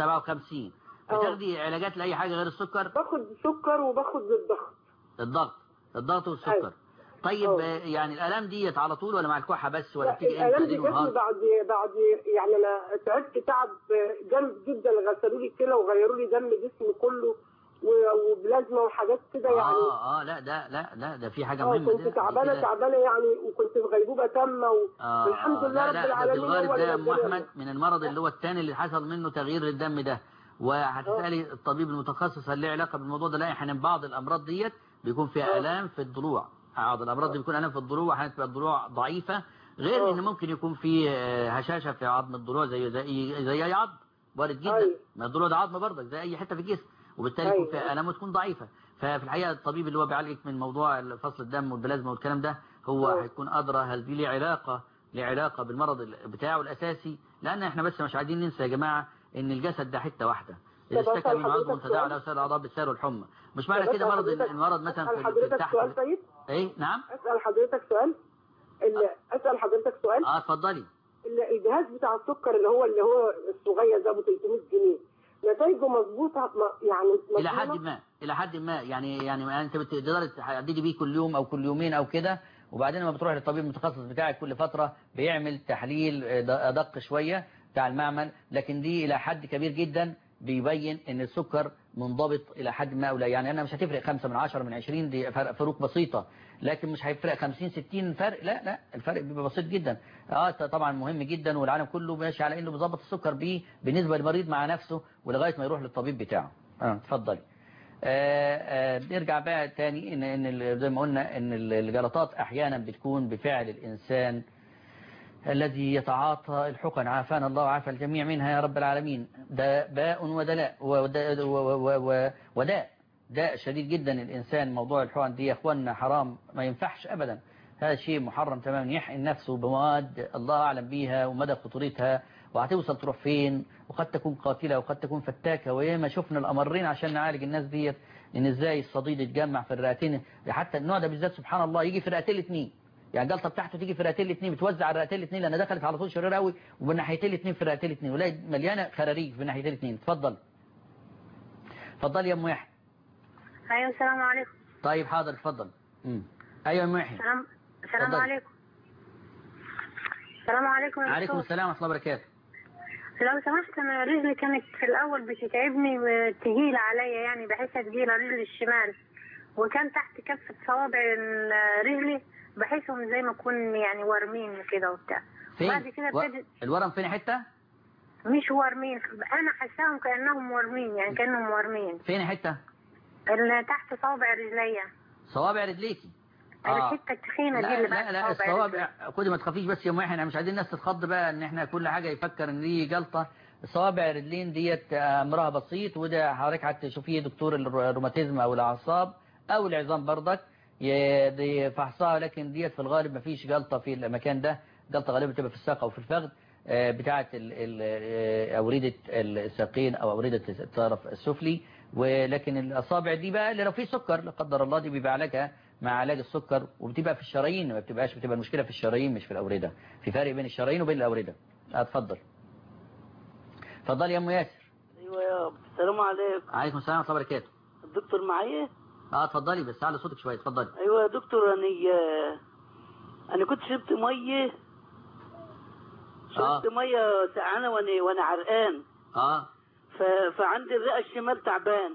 57 اه. بتاخدي علاجات لاي حاجه غير السكر باخد سكر وباخد الضغط الضغط الضغط والسكر أيوة. طيب اه. آه، يعني الالام ديت على طول ولا مع الكحه بس ولا لا بتيجي امتى الالام دي ليل جاتني ونهار بعد بعد يعني انا تعبت تعب جامد جدا غسلوا لي الكلى وغيروا لي دم جسمي كله و- وبلازما وحاجات كده يعني اه اه لا ده لا لا ده في حاجه اه مهمه كنت ده- دي تعبانه كده. تعبانه يعني وكنت في غيبوبه تامه و... آه والحمد آه، لله لا رب لا ده في العالمين الغالب هو ده يا ام اللي احمد من المرض اللي هو الثاني اللي حصل منه تغيير للدم ده وهتسالي الطبيب المتخصص هل له علاقه بالموضوع ده لا احيانا بعض الامراض ديت بيكون فيها اه. الام في الضلوع بعض الامراض دي بيكون الام في الضلوع واحيانا تبقى الضلوع ضعيفه غير اه. ان ممكن يكون في آه، هشاشه في عظم الضلوع زي زي زي اي عظم وارد جدا ايوه. ما الضلوع ده عظم برضك زي اي حته في الجسم وبالتالي يكون ايوه. فيها الام وتكون ضعيفه ففي الحقيقه الطبيب اللي هو بيعالجك من موضوع فصل الدم والبلازما والكلام ده هو اه. هيكون ادرى هل دي ليه علاقه ليه علاقه بالمرض ال- بتاعه الاساسي لان احنا بس مش عايزين ننسى يا جماعه ان الجسد ده حته واحده اذا طب اشتكى أسأل من عضو حضرتك تداعى سؤال؟ له سائر الاعضاء بالسهر والحمى مش معنى طب كده أسأل مرض حضرتك- المرض مثلا اسال في في حضرتك تحت سؤال طيب ايه نعم اسال حضرتك سؤال ال- اسال حضرتك سؤال اه اتفضلي ال- الجهاز بتاع السكر اللي هو اللي هو الصغير ده ب 300 جنيه نتائجه مظبوطه م- يعني الى حد مضمونة؟ ما الى حد ما يعني يعني انت بتقدر تحددي بيه كل يوم او كل يومين او كده وبعدين لما بتروح للطبيب المتخصص بتاعك كل فتره بيعمل تحليل ادق شويه بتاع المعمل لكن دي الى حد كبير جدا بيبين ان السكر منضبط الى حد ما او لا يعني انا مش هتفرق 5 من 10 من 20 دي فرق فروق بسيطه لكن مش هيفرق 50 60 فرق لا لا الفرق بيبقى بسيط جدا اه طبعا مهم جدا والعالم كله ماشي على انه بيظبط السكر بيه بالنسبه للمريض مع نفسه ولغايه ما يروح للطبيب بتاعه اه اتفضلي آه آه نرجع بقى تاني ان ان ال- زي ما قلنا ان ال- الجلطات احيانا بتكون بفعل الانسان الذي يتعاطى الحقن عافانا الله وعافى الجميع منها يا رب العالمين ده باء ودلاء وداء و- و- و- وداء داء شديد جدا الإنسان موضوع الحقن دي يا أخوانا حرام ما ينفعش أبدا هذا شيء محرم تماما يحقن نفسه بمواد الله أعلم بيها ومدى خطورتها وهتوصل تروح فين وقد تكون قاتلة وقد تكون فتاكة وياما شفنا الأمرين عشان نعالج الناس ديت إن إزاي الصديد يتجمع في الرئتين حتى النوع ده بالذات سبحان الله يجي في الرئتين الاثنين يعني الجلطه بتاعته تيجي في الرئتين الاثنين بتوزع على الرئتين الاثنين لان دخلت على طول شرير قوي وبالناحيتين الاثنين في الرئتين الاثنين ولاقي مليانه خراريج في الناحيتين الاثنين اتفضل اتفضل يا ام يحيى ايوه السلام عليكم طيب حاضر اتفضل امم ايوه يا ام يحيى السلام السلام اتفضل. عليكم السلام عليكم يا عليكم دكتور. السلام ورحمه الله وبركاته لو سمحت انا رجلي كانت في الاول بتتعبني وتهيل عليا يعني بحسها تقيله رجلي الشمال وكان تحت كفه صوابع ال- رجلي بحسهم زي ما اكون يعني ورمين كده وبتاع بعد فين كده و... ابتدت الورم فين حته مش ورمين انا حاساهم كانهم ورمين يعني كانهم ورمين فين حته اللي تحت صوابع رجليا صوابع رجليكي آه. الحته التخينه دي لا اللي لا بعد لا صوابع رجلي. الصوابع خدي ما تخافيش بس يا ام يحيى احنا مش عايزين الناس تتخض بقى ان احنا كل حاجه يفكر ان دي جلطه الصوابع الرجلين ديت امرها بسيط وده حضرتك هتشوفيه دكتور الروماتيزم او الاعصاب او العظام برضك ي- دي فحصها لكن ديت في الغالب ما فيش جلطه في المكان ده جلطه غالبا بتبقى في الساق او في الفخذ آه، بتاعه ال- ال- آه، اورده الساقين او اورده الطرف السفلي ولكن الاصابع دي بقى اللي لو في سكر لا قدر الله دي بيبقى علاجها مع علاج السكر وبتبقى في الشرايين ما بتبقاش بتبقى المشكله في الشرايين مش في الاورده في فرق بين الشرايين وبين الاورده آه، اتفضل اتفضل يا ام ياسر ايوه يا السلام عليكم عليكم السلام ورحمه الله وبركاته الدكتور معايا اه اتفضلي بس على صوتك شويه اتفضلي ايوه يا دكتور انا انا كنت شربت ميه اه شربت ميه سقعانه وانا وانا عرقان اه ف... فعندي الرئه الشمال تعبان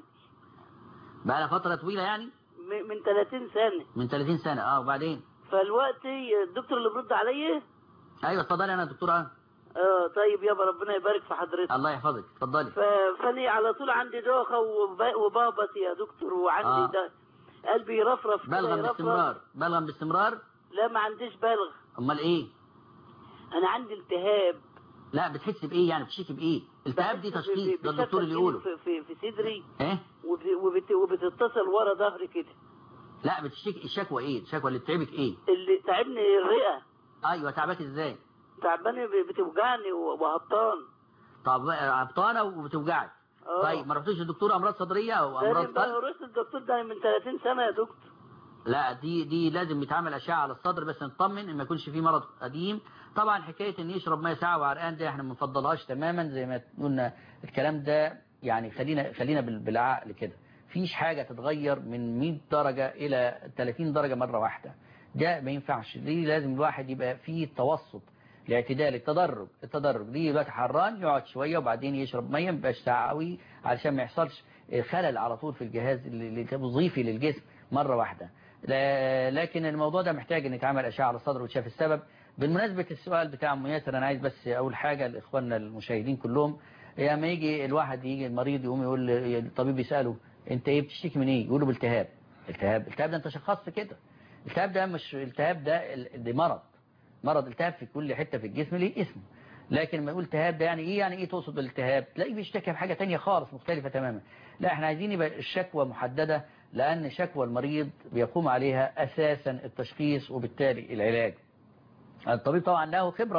بقى لها فتره طويله يعني م... من 30 سنه من 30 سنه اه وبعدين فالوقت الدكتور اللي برد عليا ايوه اتفضلي انا يا دكتوره اه طيب يابا ربنا يبارك في حضرتك الله يحفظك اتفضلي ف... فاني على طول عندي دوخه وب... وبابط يا دكتور وعندي آه. ده قلبي يرفرف كده بلغم يرفرف. باستمرار بلغم باستمرار لا ما عنديش بلغ امال ايه انا عندي التهاب لا بتحس بايه يعني بتشتكي بايه التهاب دي بحس تشخيص ب- ده الدكتور اللي بشكل يقوله في, في, في صدري ايه وب... وبت... وبتتصل ورا ظهري كده لا بتشتكي الشكوى ايه الشكوى اللي بتعبك ايه اللي تعبني الرئه ايوه تعبك ازاي تعبانه ب- بتوجعني و- وهبطان طب عبطانه وبتوجعك اه طيب ما رحتوش لدكتور امراض صدريه او ده امراض أنا بقى قلب رحت الدكتور ده من 30 سنه يا دكتور لا دي دي لازم يتعمل اشعه على الصدر بس نطمن ان ما يكونش فيه مرض قديم طبعا حكايه ان يشرب ميه ساعه وعرقان دي احنا ما بنفضلهاش تماما زي ما قلنا الكلام ده يعني خلينا خلينا بال- بالعقل كده فيش حاجه تتغير من 100 درجه الى 30 درجه مره واحده ده ما ينفعش دي لازم الواحد يبقى فيه توسط الاعتدال التدرج التدرج دي دلوقتي حران يقعد شويه وبعدين يشرب ميه ما يبقاش ساعه قوي علشان ما يحصلش خلل على طول في الجهاز اللي اللي كان وظيفي للجسم مره واحده لا- لكن الموضوع ده محتاج ان يتعمل اشعه على الصدر وتشاف السبب بالمناسبه السؤال بتاع ام ياسر انا عايز بس اول حاجه لاخواننا المشاهدين كلهم لما يجي الواحد يجي المريض يقوم يقول الطبيب يساله انت ايه بتشتكي من ايه يقول له بالتهاب التهاب التهاب ده انت شخصت كده التهاب ده مش التهاب ده ال- ده مرض مرض التهاب في كل حته في الجسم ليه اسمه لكن لما يقول التهاب ده يعني ايه يعني ايه تقصد بالالتهاب تلاقيه بيشتكي بحاجه تانية خالص مختلفه تماما لا احنا عايزين يبقى الشكوى محدده لان شكوى المريض بيقوم عليها اساسا التشخيص وبالتالي العلاج الطبيب طبعا له خبرة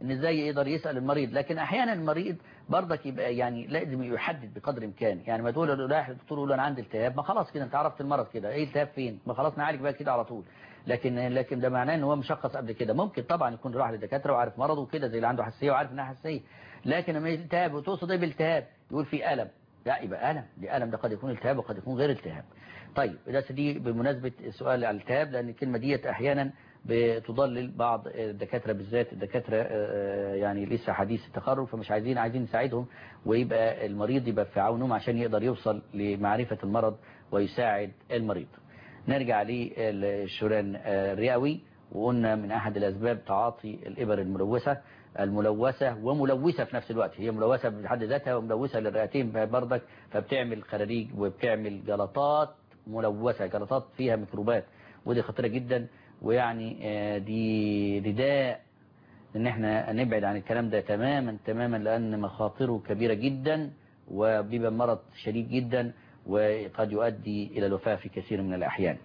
ان ازاي يقدر يسأل المريض لكن احيانا المريض برضك يبقى يعني لازم يحدد بقدر الامكان يعني ما تقول له رايح للدكتور يقول له انا عندي التهاب ما خلاص كده انت عرفت المرض كده ايه التهاب فين ما خلاص نعالج بقى كده على طول لكن لكن ده معناه ان هو مشخص قبل كده ممكن طبعا يكون راح لدكاتره وعارف مرضه وكده زي اللي عنده حساسيه وعارف انها حساسيه لكن لما التهاب وتقصد ايه بالالتهاب يقول في الم لا يبقى الم دي الم ده قد يكون التهاب وقد يكون غير التهاب طيب ده دي بمناسبه السؤال على الالتهاب لان الكلمه ديت احيانا بتضلل بعض الدكاتره بالذات الدكاتره آه، يعني لسه حديث التخرج فمش عايزين عايزين نساعدهم ويبقى المريض يبقى في عونهم عشان يقدر يوصل لمعرفه المرض ويساعد المريض نرجع للشريان الرئوي وقلنا من أحد الأسباب تعاطي الإبر الملوثة الملوثة وملوثة في نفس الوقت هي ملوثة بحد ذاتها وملوثة للرئتين بردك فبتعمل خراريج وبتعمل جلطات ملوثة جلطات فيها ميكروبات ودي خطيرة جدا ويعني آه، دي رداء ان احنا نبعد عن الكلام ده تماما تماما لان مخاطره كبيرة جدا وبيبقى مرض شديد جدا وقد يؤدي الى الوفاة في كثير من الاحيان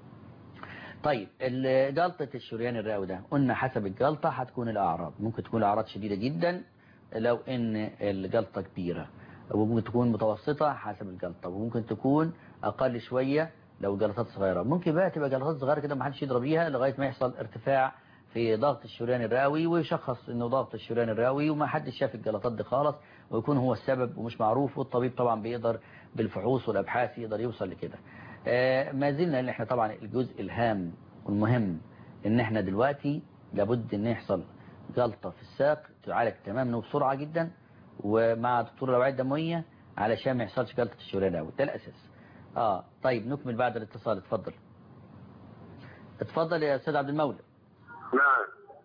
طيب ال- جلطة الشريان الرئوي ده قلنا حسب الجلطة هتكون الأعراض ممكن تكون الأعراض شديدة جدا لو إن الجلطة كبيرة وممكن تكون متوسطة حسب الجلطة وممكن تكون أقل شوية لو جلطات صغيرة ممكن بقى تبقى جلطات صغيرة كده ما حدش يضرب بيها لغاية ما يحصل ارتفاع في ضغط الشريان الرئوي ويشخص انه ضغط الشريان الرئوي وما حدش شاف الجلطات دي خالص ويكون هو السبب ومش معروف والطبيب طبعا بيقدر بالفحوص والابحاث يقدر يوصل لكده آه، ما زلنا ان احنا طبعا الجزء الهام والمهم ان احنا دلوقتي لابد ان يحصل جلطة في الساق تعالج تماما وبسرعة جدا ومع دكتور الأوعية الدموية علشان ما يحصلش جلطة الشريان الرئوي ده الأساس اه طيب نكمل بعد الاتصال اتفضل اتفضل يا أستاذ عبد المولى نعم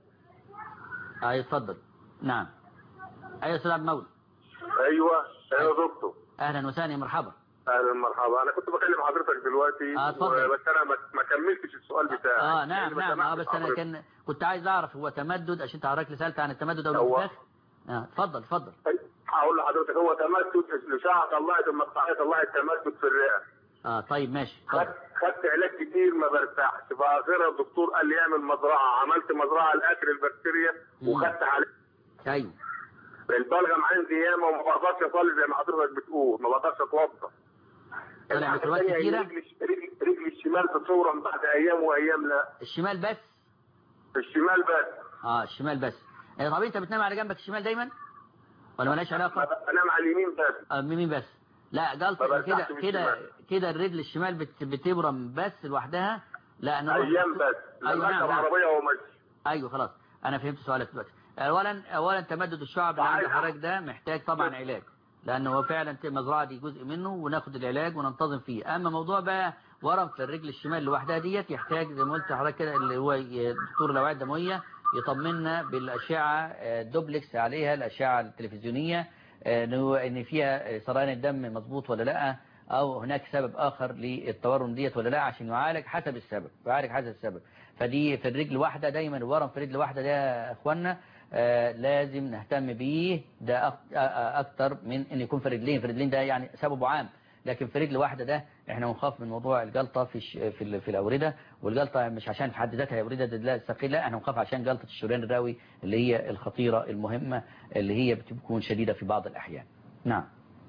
اه اتفضل نعم ايوه يا أستاذ عبد المولى ايوه ايوه دكتور أهلا وسهلا يا مرحبا اهلا مرحبا انا كنت بكلم حضرتك دلوقتي آه، اتفضل. بس انا ما ما كملتش السؤال بتاعي اه يعني نعم ما نعم اه سمعتش بس انا حضرتك. كان كنت عايز اعرف هو تمدد عشان انت حضرتك سالت عن التمدد او هو- الانتفاخ اه اتفضل اتفضل هقول لحضرتك هو تمدد الاشعه طلعت المقطعيه طلعت تمدد في الرئه اه طيب ماشي خدت اتفضل خدت علاج كتير ما برتاحش فاخرها الدكتور قال لي اعمل مزرعه عملت مزرعه لاكل البكتيريا مم. وخدت عليه ايوه البلغم عندي ياما وما بقدرش اصلي زي ما حضرتك بتقول ما بقدرش اتوضى طلع الحاجة ميكروبات التانية كتيرة؟ إن رجلي رجلي رجلي الشمال تتورم بعد ايام وايام لا الشمال بس الشمال بس اه الشمال بس آه طب انت بتنام على جنبك الشمال دايما ولا مالهاش علاقه انام على اليمين بس آه مين بس لا ما جلطه برتاحش كده من كده الشمال. كده الرجل الشمال بت بتبرم بس لوحدها لا نروح ايام بس أيوة، لما نعم، اركب نعم. عربيه وماشي ايوه خلاص انا فهمت سؤالك دلوقتي اولا اولا تمدد الشعب اللي عند صحيح. حضرتك ده محتاج طبعا علاج لانه هو فعلا المزرعه دي جزء منه وناخد العلاج وننتظم فيه اما موضوع بقى ورم في الرجل الشمال لوحدها ديت يحتاج زي ما قلت لحضرتك كده اللي هو ي- دكتور الاوعيه الدمويه يطمنا بالاشعه آه، دوبلكس عليها الاشعه التلفزيونيه آه، ان هو ان فيها سرطان الدم مظبوط ولا لا او هناك سبب اخر للتورم ديت ولا لا عشان يعالج حسب السبب يعالج حسب السبب فدي في الرجل واحده دايما الورم في الرجل واحده ده يا اخوانا آه لازم نهتم بيه ده أك- آه، آه، اكتر من ان يكون في رجلين في رجلين ده يعني سببه عام لكن في رجل واحده ده احنا بنخاف من موضوع الجلطه في الش- في ال- في الاورده والجلطه مش عشان في حد ذاتها اورده لا ثقيله لا احنا بنخاف عشان جلطه الشريان الرئوي اللي هي الخطيره المهمه اللي هي بتكون شديده في بعض الاحيان نعم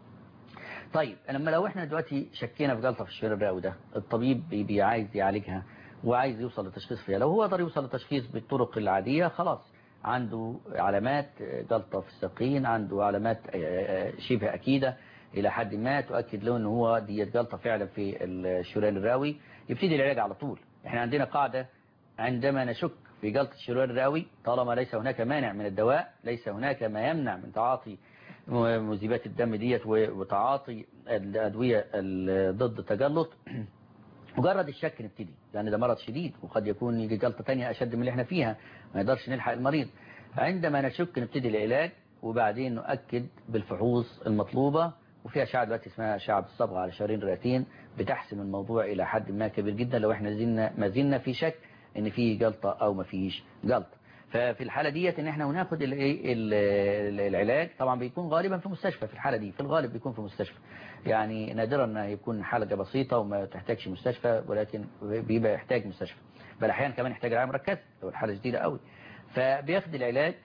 طيب لما لو احنا دلوقتي شكينا في جلطه في الشريان الرئوي ده الطبيب بي- بي عايز يعالجها وعايز يوصل لتشخيص فيها لو هو قدر يوصل لتشخيص بالطرق العاديه خلاص عنده علامات جلطه في الساقين عنده علامات آه، آه، شبه اكيده الى حد ما تؤكد له ان هو دي جلطه فعلا في الشريان الرئوي يبتدي العلاج على طول احنا عندنا قاعده عندما نشك في جلطه الشريان الرئوي طالما ليس هناك مانع من الدواء ليس هناك ما يمنع من تعاطي مذيبات الدم ديت وتعاطي الأدوية ال- ضد التجلط مجرد الشك نبتدي لأن ده مرض شديد وقد يكون يجي جلطة تانية أشد من اللي احنا فيها ما يقدرش نلحق المريض عندما نشك نبتدي العلاج وبعدين نؤكد بالفحوص المطلوبة وفي أشعة دلوقتي اسمها أشعة بالصبغة على شهرين رئتين بتحسم الموضوع إلى حد ما كبير جدا لو احنا زلنا ما زلنا في شك إن في جلطة أو ما فيش جلطة ففي الحالة ديت ان احنا هناخد ال- إيه ال- ال- العلاج طبعا بيكون غالبا في مستشفى في الحالة دي في الغالب بيكون في مستشفى يعني نادرا ان يكون حالة بسيطة وما تحتاجش مستشفى ولكن بيبقى يحتاج مستشفى بل احيانا كمان يحتاج رعاية مركزة لو الحالة شديدة قوي فبياخد العلاج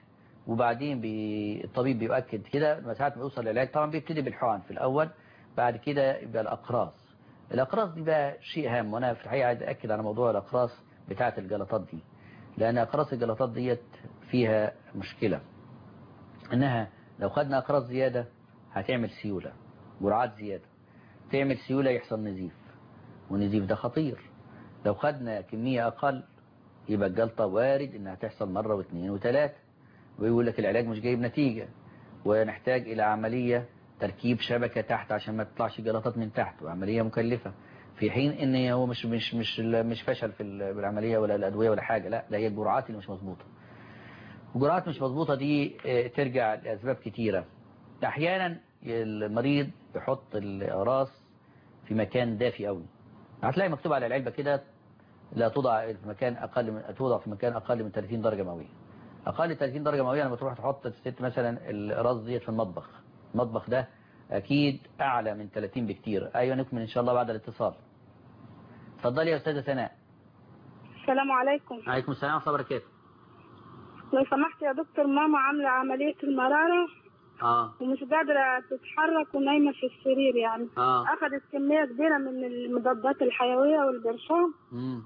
وبعدين بي... الطبيب بيؤكد كده لما ساعات ما يوصل للعلاج طبعا بيبتدي بالحقن في الأول بعد كده يبقى الأقراص الأقراص دي بقى شيء هام وأنا في الحقيقة عايز أأكد على موضوع الأقراص بتاعة الجلطات دي لأن أقراص الجلطات ديت فيها مشكلة إنها لو خدنا أقراص زيادة هتعمل سيولة جرعات زيادة تعمل سيولة يحصل نزيف والنزيف ده خطير لو خدنا كمية أقل يبقى الجلطة وارد إنها تحصل مرة واثنين وثلاثة ويقول لك العلاج مش جايب نتيجة ونحتاج إلى عملية تركيب شبكة تحت عشان ما تطلعش جلطات من تحت وعملية مكلفة في حين ان هو مش مش مش مش فشل في العملية ولا الأدوية ولا حاجة لا ده هي الجرعات اللي مش مظبوطة الجرعات مش مظبوطة دي ترجع لأسباب كتيرة أحيانا المريض يحط الأقراص في مكان دافي قوي هتلاقي مكتوب على العلبة كده لا توضع في مكان أقل من توضع في مكان أقل من 30 درجة مئوية أقل من 30 درجة مئوية لما تروح تحط الست مثلا الأقراص ديت في المطبخ المطبخ ده أكيد أعلى من 30 بكتير أيوة نكمل إن شاء الله بعد الاتصال اتفضلي يا أستاذة سناء السلام عليكم عليكم السلام ورحمة الله وبركاته لو سمحت يا دكتور ماما عاملة عملية المرارة اه ومش قادرة تتحرك ونايمة في السرير يعني اه أخذت كمية كبيرة من المضادات الحيوية والبرشام امم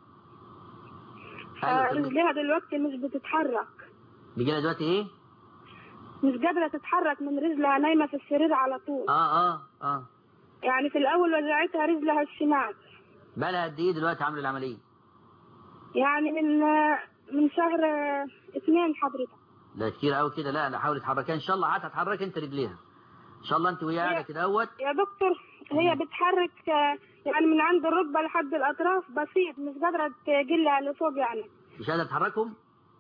رجليها دلوقتي مش بتتحرك بيجيلها دلوقتي ايه؟ مش قادرة تتحرك من رجلها نايمة في السرير على طول اه اه اه يعني في الأول وجعتها رجلها الشمال بقالها قد ايه دلوقتي عامله العملية؟ يعني من من شهر اثنين حضرتك لا كتير قوي كده لا لا حاولي تحركيها ان شاء الله عاد هتحركي انت رجليها ان شاء الله انت وهي قاعده كده اهوت يا دكتور هي بتحرك يعني من عند الركبه لحد الاطراف بسيط مش قادره تجلها لفوق يعني مش قادره تحركهم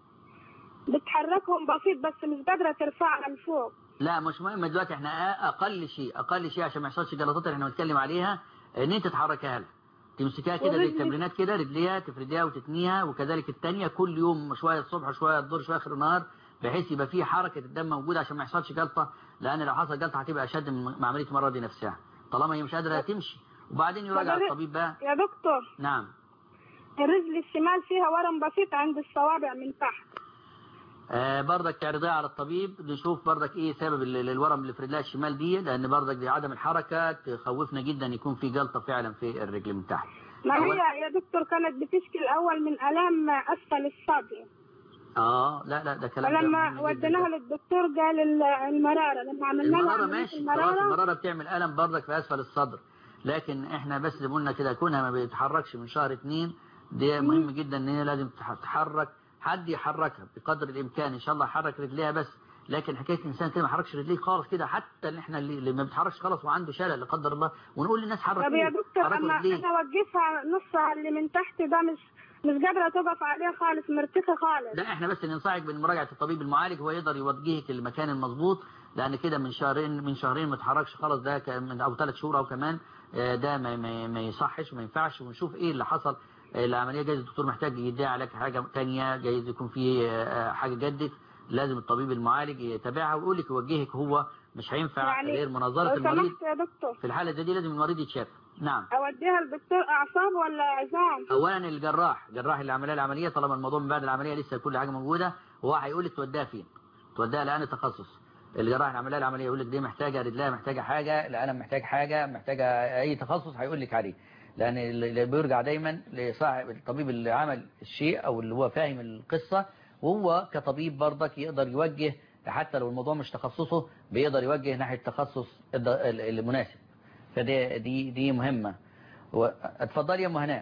بتحركهم بسيط بس مش قادره ترفعها لفوق لا مش مهم دلوقتي احنا اقل شيء اقل شيء عشان ما يحصلش جلطات اللي احنا بنتكلم عليها ان انت تحركها لها تمسكها كده زي التمرينات كده رجليها تفرديها وتتنيها وكذلك الثانيه كل يوم شويه الصبح شويه الظهر شويه اخر النهار بحيث يبقى فيه حركة الدم موجودة عشان ما يحصلش جلطة لأن لو حصل جلطة هتبقى أشد من عملية المرة دي نفسها طالما هي مش قادرة تمشي وبعدين يراجع الطبيب بقى يا دكتور نعم الرجل الشمال فيها ورم بسيط عند الصوابع من تحت آه بردك تعرضيها على الطبيب نشوف بردك ايه سبب الورم اللي في رجلها الشمال دي لان بردك دي عدم الحركة تخوفنا جدا يكون في جلطة فعلا في الرجل من تحت ما هي يا دكتور كانت بتشكي الاول من الام اسفل الصدر اه لا لا ده كلام فلما وديناها للدكتور قال المرارة لما عملنا المرارة ماشي المرارة, المرارة بتعمل ألم بردك في أسفل الصدر لكن احنا بس زي ما قلنا كده كونها ما بيتحركش من شهر اتنين ده مهم جدا ان هي لازم تتحرك حد يحركها بقدر الامكان ان شاء الله يحرك رجليها بس لكن حكايه الانسان كده ما يحركش رجليه خالص كده حتى اللي احنا اللي ما بيتحركش خالص وعنده شلل لا قدر الله ونقول للناس حركوا طب يا دكتور انا انا اوقفها نصها اللي من تحت ده مش مش قادرة تقف عليه خالص مرتخة خالص لا احنا بس ننصحك بمراجعة الطبيب المعالج هو يقدر يوجهك للمكان المظبوط لان كده من شهرين من شهرين ما تحركش خالص ده من او ثلاث شهور او كمان ده ما, ما, ما يصحش وما ينفعش ونشوف ايه اللي حصل العملية جايز الدكتور محتاج يديها عليك حاجة تانية جايز يكون في حاجة جدت لازم الطبيب المعالج يتابعها ويقول لك يوجهك هو مش هينفع يعني غير مناظرة المريض يا دكتور في الحالة دي لازم المريض يتشاف نعم اوديها لدكتور اعصاب ولا عظام اولا الجراح جراح اللي عملها العمليه طالما الموضوع من بعد العمليه لسه كل حاجه موجوده هو هيقول لك توديها فين توديها لان تخصص الجراح اللي عملها العمليه يقول لك دي محتاجه رجلها محتاجه حاجه القلم محتاج حاجه محتاجه اي تخصص هيقول لك عليه لان اللي بيرجع دايما لصاحب الطبيب اللي عمل الشيء او اللي هو فاهم القصه وهو كطبيب برضك يقدر يوجه حتى لو الموضوع مش تخصصه بيقدر يوجه ناحيه التخصص المناسب فدي دي دي مهمة اتفضلي يا ام هناء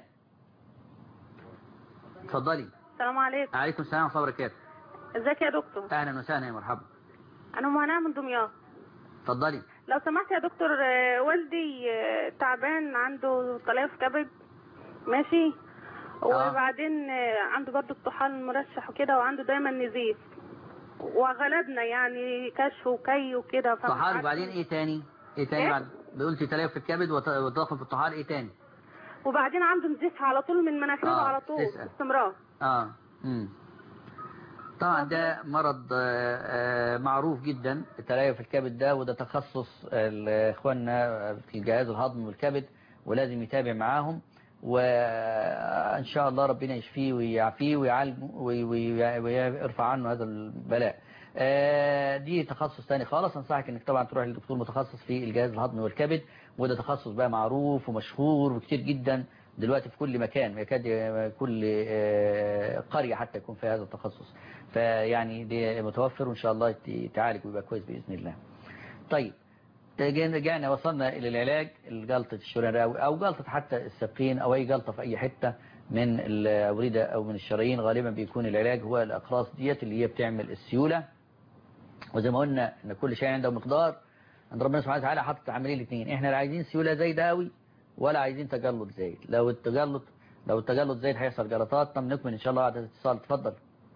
اتفضلي السلام عليكم عليكم السلام ورحمه الله وبركاته ازيك يا دكتور اهلا وسهلا يا مرحبا انا ام هناء من دمياط اتفضلي لو سمحت يا دكتور والدي تعبان عنده تليف كبد ماشي وبعدين عنده برضه الطحال مرشح وكده وعنده دايما نزيف وغلبنا يعني كشف وكي وكده طحال وبعدين ايه تاني ايه تاني إيه؟ بعد قلتي تليف في الكبد وتضخم في الطحال ايه تاني وبعدين عنده نزيف على طول من مناخيره آه، على طول اسأل. باستمرار اه امم طبعا ده مرض آه، آه، معروف جدا التليف في الكبد ده وده تخصص ال- اخواننا في الجهاز الهضمي والكبد ولازم يتابع معاهم وان شاء الله ربنا يشفيه ويعافيه ويعالجه وي- وي- ويرفع عنه هذا البلاء آه، دي تخصص تاني خالص انصحك انك طبعا تروح لدكتور متخصص في الجهاز الهضمي والكبد وده تخصص بقى معروف ومشهور وكتير جدا دلوقتي في كل مكان يكاد كل آه، قرية حتى يكون فيها هذا التخصص فيعني دي متوفر وان شاء الله يت- تعالج ويبقى كويس بإذن الله طيب جينا- رجعنا وصلنا إلى العلاج جلطة الشريان الرئوي أو جلطة حتى السبقين أو أي جلطة في أي حتة من الأوردة أو من الشرايين غالبا بيكون العلاج هو الأقراص ديت اللي هي بتعمل السيولة وزي ما قلنا إن كل شيء عنده مقدار عند ربنا سبحانه وتعالى حاطط عاملين الاثنين إحنا لا عايزين سيولة زايدة قوي ولا عايزين تجلط زايد لو التجلط لو التجلط زايد هيحصل جلطات طب نكمل إن شاء الله بعد الاتصال اتفضل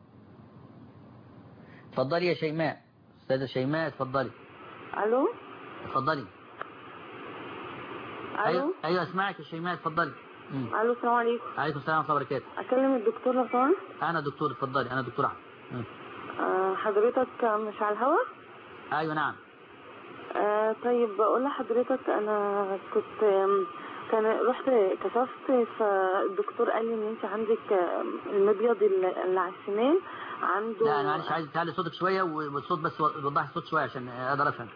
اتفضلي يا شيماء أستاذة شيماء اتفضلي الو اتفضلي الو ايوه ايوه اسمعك يا شيماء اتفضلي مم. الو السلام عليكم عليكم السلام ورحمه الله وبركاته اكلم الدكتور لو سمحت انا دكتور اتفضلي انا دكتور احمد مم. آه، حضرتك مش على الهوا ايوه نعم آه طيب بقول لحضرتك انا كنت آم، كان رحت كشفت فالدكتور قال لي ان انت عندك آم، المبيض اللي اللي على الشمال عنده لا انا معلش عايز تعلي صوتك شويه والصوت بس وضحي الصوت شويه عشان اقدر افهم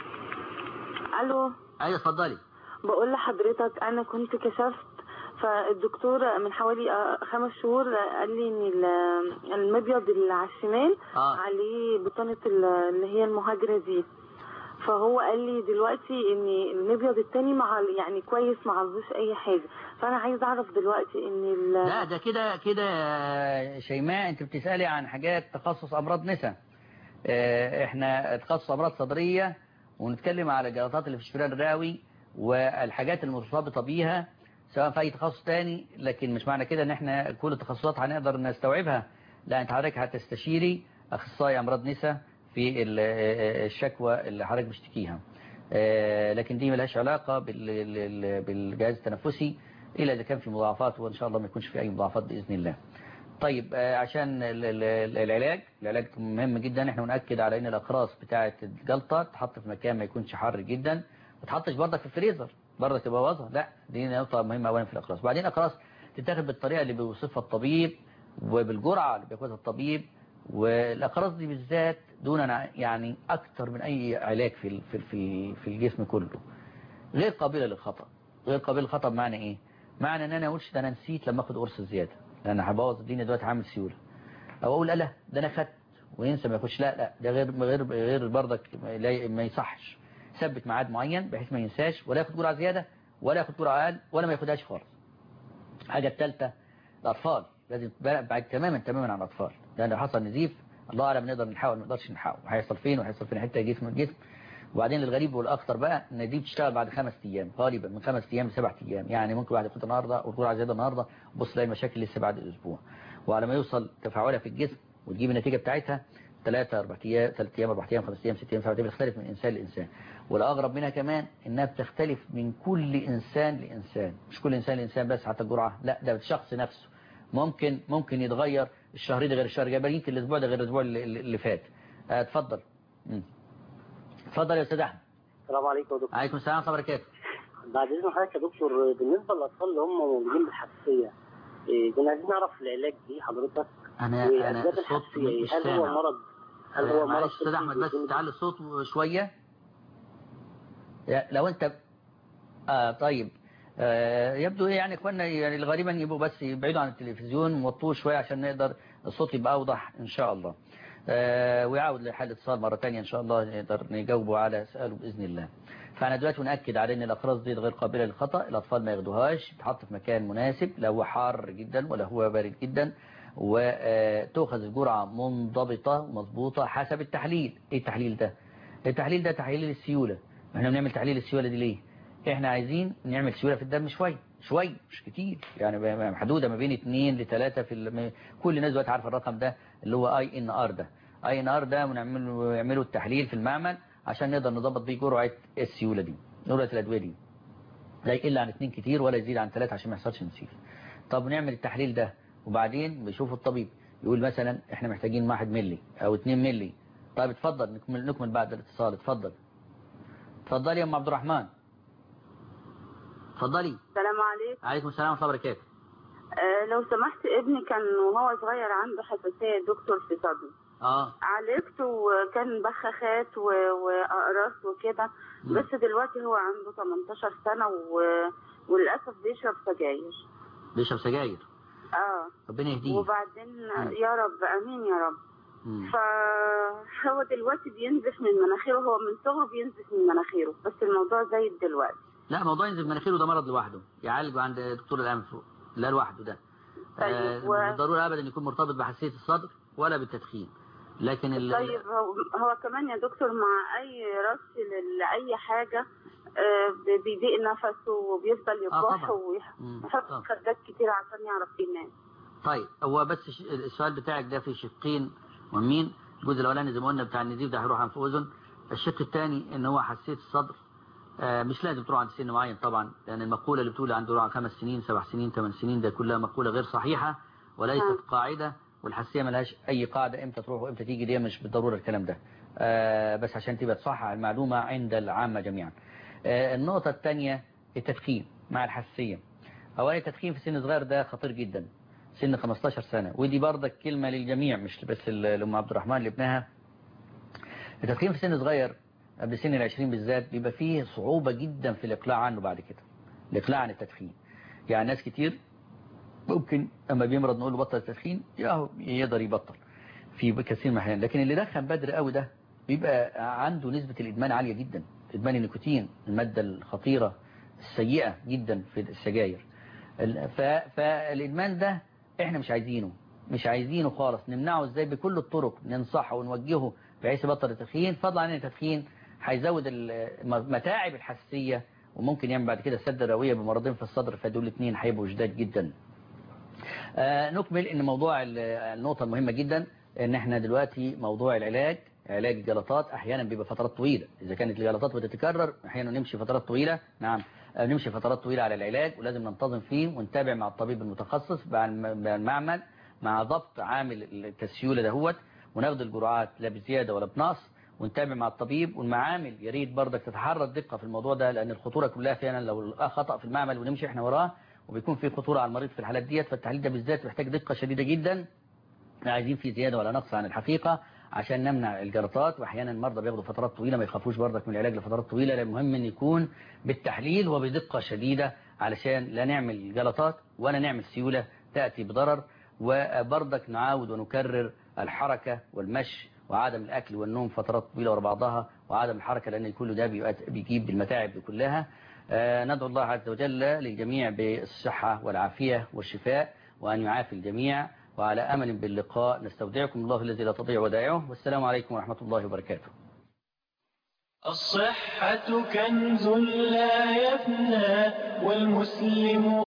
الو ايوه اتفضلي بقول لحضرتك انا كنت كشفت فالدكتور من حوالي آه، خمس شهور آه، قال لي ان ال- المبيض اللي على الشمال آه. عليه بطانة ال- اللي هي المهاجرة دي فهو قال لي دلوقتي ان المبيض التاني مع يعني كويس ما عندوش اي حاجه فانا عايز اعرف دلوقتي ان ال- لا ده كده كده يا شيماء انت بتسالي عن حاجات تخصص امراض نساء اه، احنا تخصص امراض صدريه ونتكلم على الجلطات اللي في الشريان الرئوي والحاجات المرتبطه بيها سواء في اي تخصص تاني لكن مش معنى كده ان احنا كل التخصصات هنقدر نستوعبها لا انت حضرتك هتستشيري اخصائي امراض نساء في ال- اه، الشكوى اللي حضرتك بتشتكيها اه، لكن دي ملهاش علاقه بال- ال- بالجهاز التنفسي الا اذا كان في مضاعفات وان شاء الله ما يكونش في اي مضاعفات باذن الله طيب آه، عشان ال- ال- العلاج العلاج مهم جدا احنا بنأكد على ان الاقراص بتاعه الجلطه تحط في مكان ما يكونش حر جدا ما تحطش برضك في الفريزر برضك تبوظها لا دي نقطه مهمه اولا في الاقراص وبعدين الاقراص تتاخد بالطريقه اللي بيوصفها الطبيب وبالجرعه اللي بياخدها الطبيب والاقراص دي بالذات دون عن- يعني اكتر من اي علاج في ال- في ال- في ال- في الجسم كله غير قابله للخطا غير قابله للخطا بمعنى ايه معنى ان انا اقولش ده انا نسيت لما اخد قرص زياده لان هبوظ الدنيا دلوقتي عامل سيوله او اقول لا ده انا خدت وينسى ما ياخدش لا لا ده غير غير غير برضك لا- ما يصحش ثبت ميعاد معين بحيث ما ينساش ولا ياخد جرعه زياده ولا ياخد جرعه اقل ولا ما ياخدهاش خالص الحاجه الثالثه الاطفال لازم تبعد تماما تماما عن الاطفال لان لو حصل نزيف الله اعلم نقدر نلحقه ولا ما نقدرش نلحقه هيحصل فين وهيحصل فين حته جسم من الجسم وبعدين الغريب والاخطر بقى ان دي بتشتغل بعد خمس ايام غالبا من خمس ايام لسبع ايام يعني ممكن واحد ياخد النهارده والجرعه زياده النهارده بص تلاقي المشاكل لسه بعد اسبوع وعلى ما يوصل تفاعلها في الجسم وتجيب النتيجه بتاعتها ثلاثة أربع أيام ثلاث أيام أربع أيام خمس أيام ست أيام سبع أيام بتختلف من إنسان لإنسان والأغرب منها كمان إنها بتختلف من كل إنسان لإنسان مش كل إنسان لإنسان بس حتى الجرعة لا ده الشخص نفسه ممكن ممكن يتغير الشهر ده غير الشهر اللي جاي يمكن الأسبوع ده غير الأسبوع اللي, اللي فات آه، اتفضل مم. اتفضل يا أستاذ أحمد السلام عليكم يا دكتور عليكم السلام ورحمة الله وبركاته بعد اذن حضرتك يا دكتور بالنسبه للاطفال اللي هم مولودين بالحساسيه إيه، كنا عايزين نعرف العلاج دي حضرتك أنا أنا واسباب الصوت الحساسيه مش هل هو سامع مرض هل هو آه، مرض معلش أستاذ أحمد بس طبي تعلي الصوت شوية يا- لو أنت آه طيب آه يبدو إيه يعني إخواننا يعني الغالبا يبقوا بس يبعدوا عن التلفزيون ووطوه شوية عشان نقدر الصوت يبقى أوضح إن شاء الله آه ويعود لحل اتصال مرة تانية إن شاء الله نقدر نجاوبه على سؤاله بإذن الله فأنا دلوقتي نأكد على إن الأقراص دي غير قابلة للخطأ الأطفال ما ياخدوهاش تحط في مكان مناسب لا هو حار جدا ولا هو بارد جدا وتأخذ الجرعة منضبطة ومظبوطة حسب التحليل إيه التحليل ده؟ التحليل ده تحليل السيولة احنا بنعمل تحليل السيولة دي ليه؟ احنا عايزين نعمل سيولة في الدم شوية شوية مش كتير يعني ب- محدودة ما بين 2 ل 3 في ال- كل الناس دلوقتي عارفه الرقم ده اللي هو اي ان ار ده اي ان ار ده بنعمله يعملوا التحليل في المعمل عشان نقدر نضبط بيه جرعة السيولة دي جرعة الأدوية دي لا يقل عن 2 كتير ولا يزيد عن 3 عشان ما يحصلش نسيف طب نعمل التحليل ده وبعدين بيشوف الطبيب يقول مثلا احنا محتاجين 1 ملي او 2 ملي طيب اتفضل نكمل نكمل بعد الاتصال اتفضل اتفضلي يا ام عبد الرحمن اتفضلي السلام عليكم عليكم السلام ورحمه الله وبركاته آه لو سمحت ابني كان وهو صغير عنده حساسية دكتور في صدره اه عالجت وكان بخاخات و- واقراص وكده مم. بس دلوقتي هو عنده 18 سنه و... وللاسف بيشرب سجاير بيشرب سجاير اه ربنا يهديه وبعدين مم. يا رب امين يا رب مم. فهو دلوقتي بينزف من مناخيره هو من صغره بينزف من مناخيره بس الموضوع زايد دلوقتي لا موضوع ينزل مناخيره ده مرض لوحده يعالجه عند دكتور الانف لا لوحده ده طيب، آه و- مش بالضروره ابدا يكون مرتبط بحساسيه الصدر ولا بالتدخين لكن ال... طيب هو, هو كمان يا دكتور مع اي رش لل- لاي حاجه آه، ب- بيضيق نفسه وبيفضل يكح طبعا. ويحط طبعا. خدات كتير عشان يعرف ينام طيب هو بس ش- السؤال بتاعك ده في شقين مهمين الجزء الاولاني زي ما قلنا بتاع النزيف ده هيروح عن في اذن الشق الثاني ان هو حساسيه الصدر آه، مش لازم تروح عند سن معين طبعا لان المقوله اللي بتقول عنده عن خمس سنين سبع سنين ثمان سنين ده كلها مقوله غير صحيحه وليست قاعده والحساسيه ملهاش اي قاعده امتى تروح وامتى تيجي دي مش بالضروره الكلام ده آه، بس عشان تبقى تصحح المعلومه عند العامه جميعا آه، النقطه الثانيه التدخين مع الحساسيه اولا التدخين في سن صغير ده خطير جدا سن 15 سنة ودي برضك كلمة للجميع مش بس ل- لأم عبد الرحمن لابنها التدخين في سن صغير قبل سن العشرين بالذات بيبقى فيه صعوبة جدا في الإقلاع عنه بعد كده الإقلاع عن التدخين يعني ناس كتير ممكن أما بيمرض نقول له بطل التدخين ياهو يقدر يبطل في كثير من الأحيان لكن اللي دخن بدري قوي ده بيبقى عنده نسبة الإدمان عالية جدا إدمان النيكوتين المادة الخطيرة السيئة جدا في السجاير ال- ف- فالإدمان ده احنا مش عايزينه مش عايزينه خالص نمنعه ازاي بكل الطرق ننصحه ونوجهه بحيث يبطل التدخين فضلا عن التدخين هيزود ال- متاعب الحساسية وممكن يعمل بعد كده السد الرئوية بمرضين في الصدر فدول الاثنين هيبقوا شداد جدا آه، نكمل ان موضوع ال- النقطة المهمة جدا ان احنا دلوقتي موضوع العلاج علاج الجلطات احيانا بيبقى فترات طويلة اذا كانت الجلطات بتتكرر احيانا نمشي فترات طويلة نعم آه، نمشي فترات طويلة على العلاج ولازم ننتظم فيه ونتابع مع الطبيب المتخصص مع الم- مع المعمل مع ضبط عامل التسيولة دهوت وناخد الجرعات لا بزيادة ولا بنقص ونتابع مع الطبيب والمعامل يا ريت برضك تتحرى الدقة في الموضوع ده لأن الخطورة كلها فعلا لو لقى خطأ في المعمل ونمشي احنا وراه وبيكون في خطورة على المريض في الحالات ديت فالتحليل ده بالذات محتاج دقة شديدة جدا لا عايزين فيه زيادة ولا نقص عن الحقيقة عشان نمنع الجلطات واحيانا المرضى بياخدوا فترات طويلة ما يخافوش برضك من العلاج لفترات طويلة لأن المهم ان يكون بالتحليل وبدقة شديدة علشان لا نعمل جلطات ولا نعمل سيولة تأتي بضرر وبرضك نعاود ونكرر الحركة والمشي وعدم الأكل والنوم فترات طويلة ورا بعضها وعدم الحركة لأن كل ده بيؤت- بيجيب المتاعب دي كلها آه، ندعو الله عز وجل للجميع بالصحة والعافية والشفاء وأن يعافي الجميع وعلى أمل باللقاء نستودعكم الله الذي لا تضيع ودائعه والسلام عليكم ورحمة الله وبركاته الصحة كنز لا يفنى والمسلم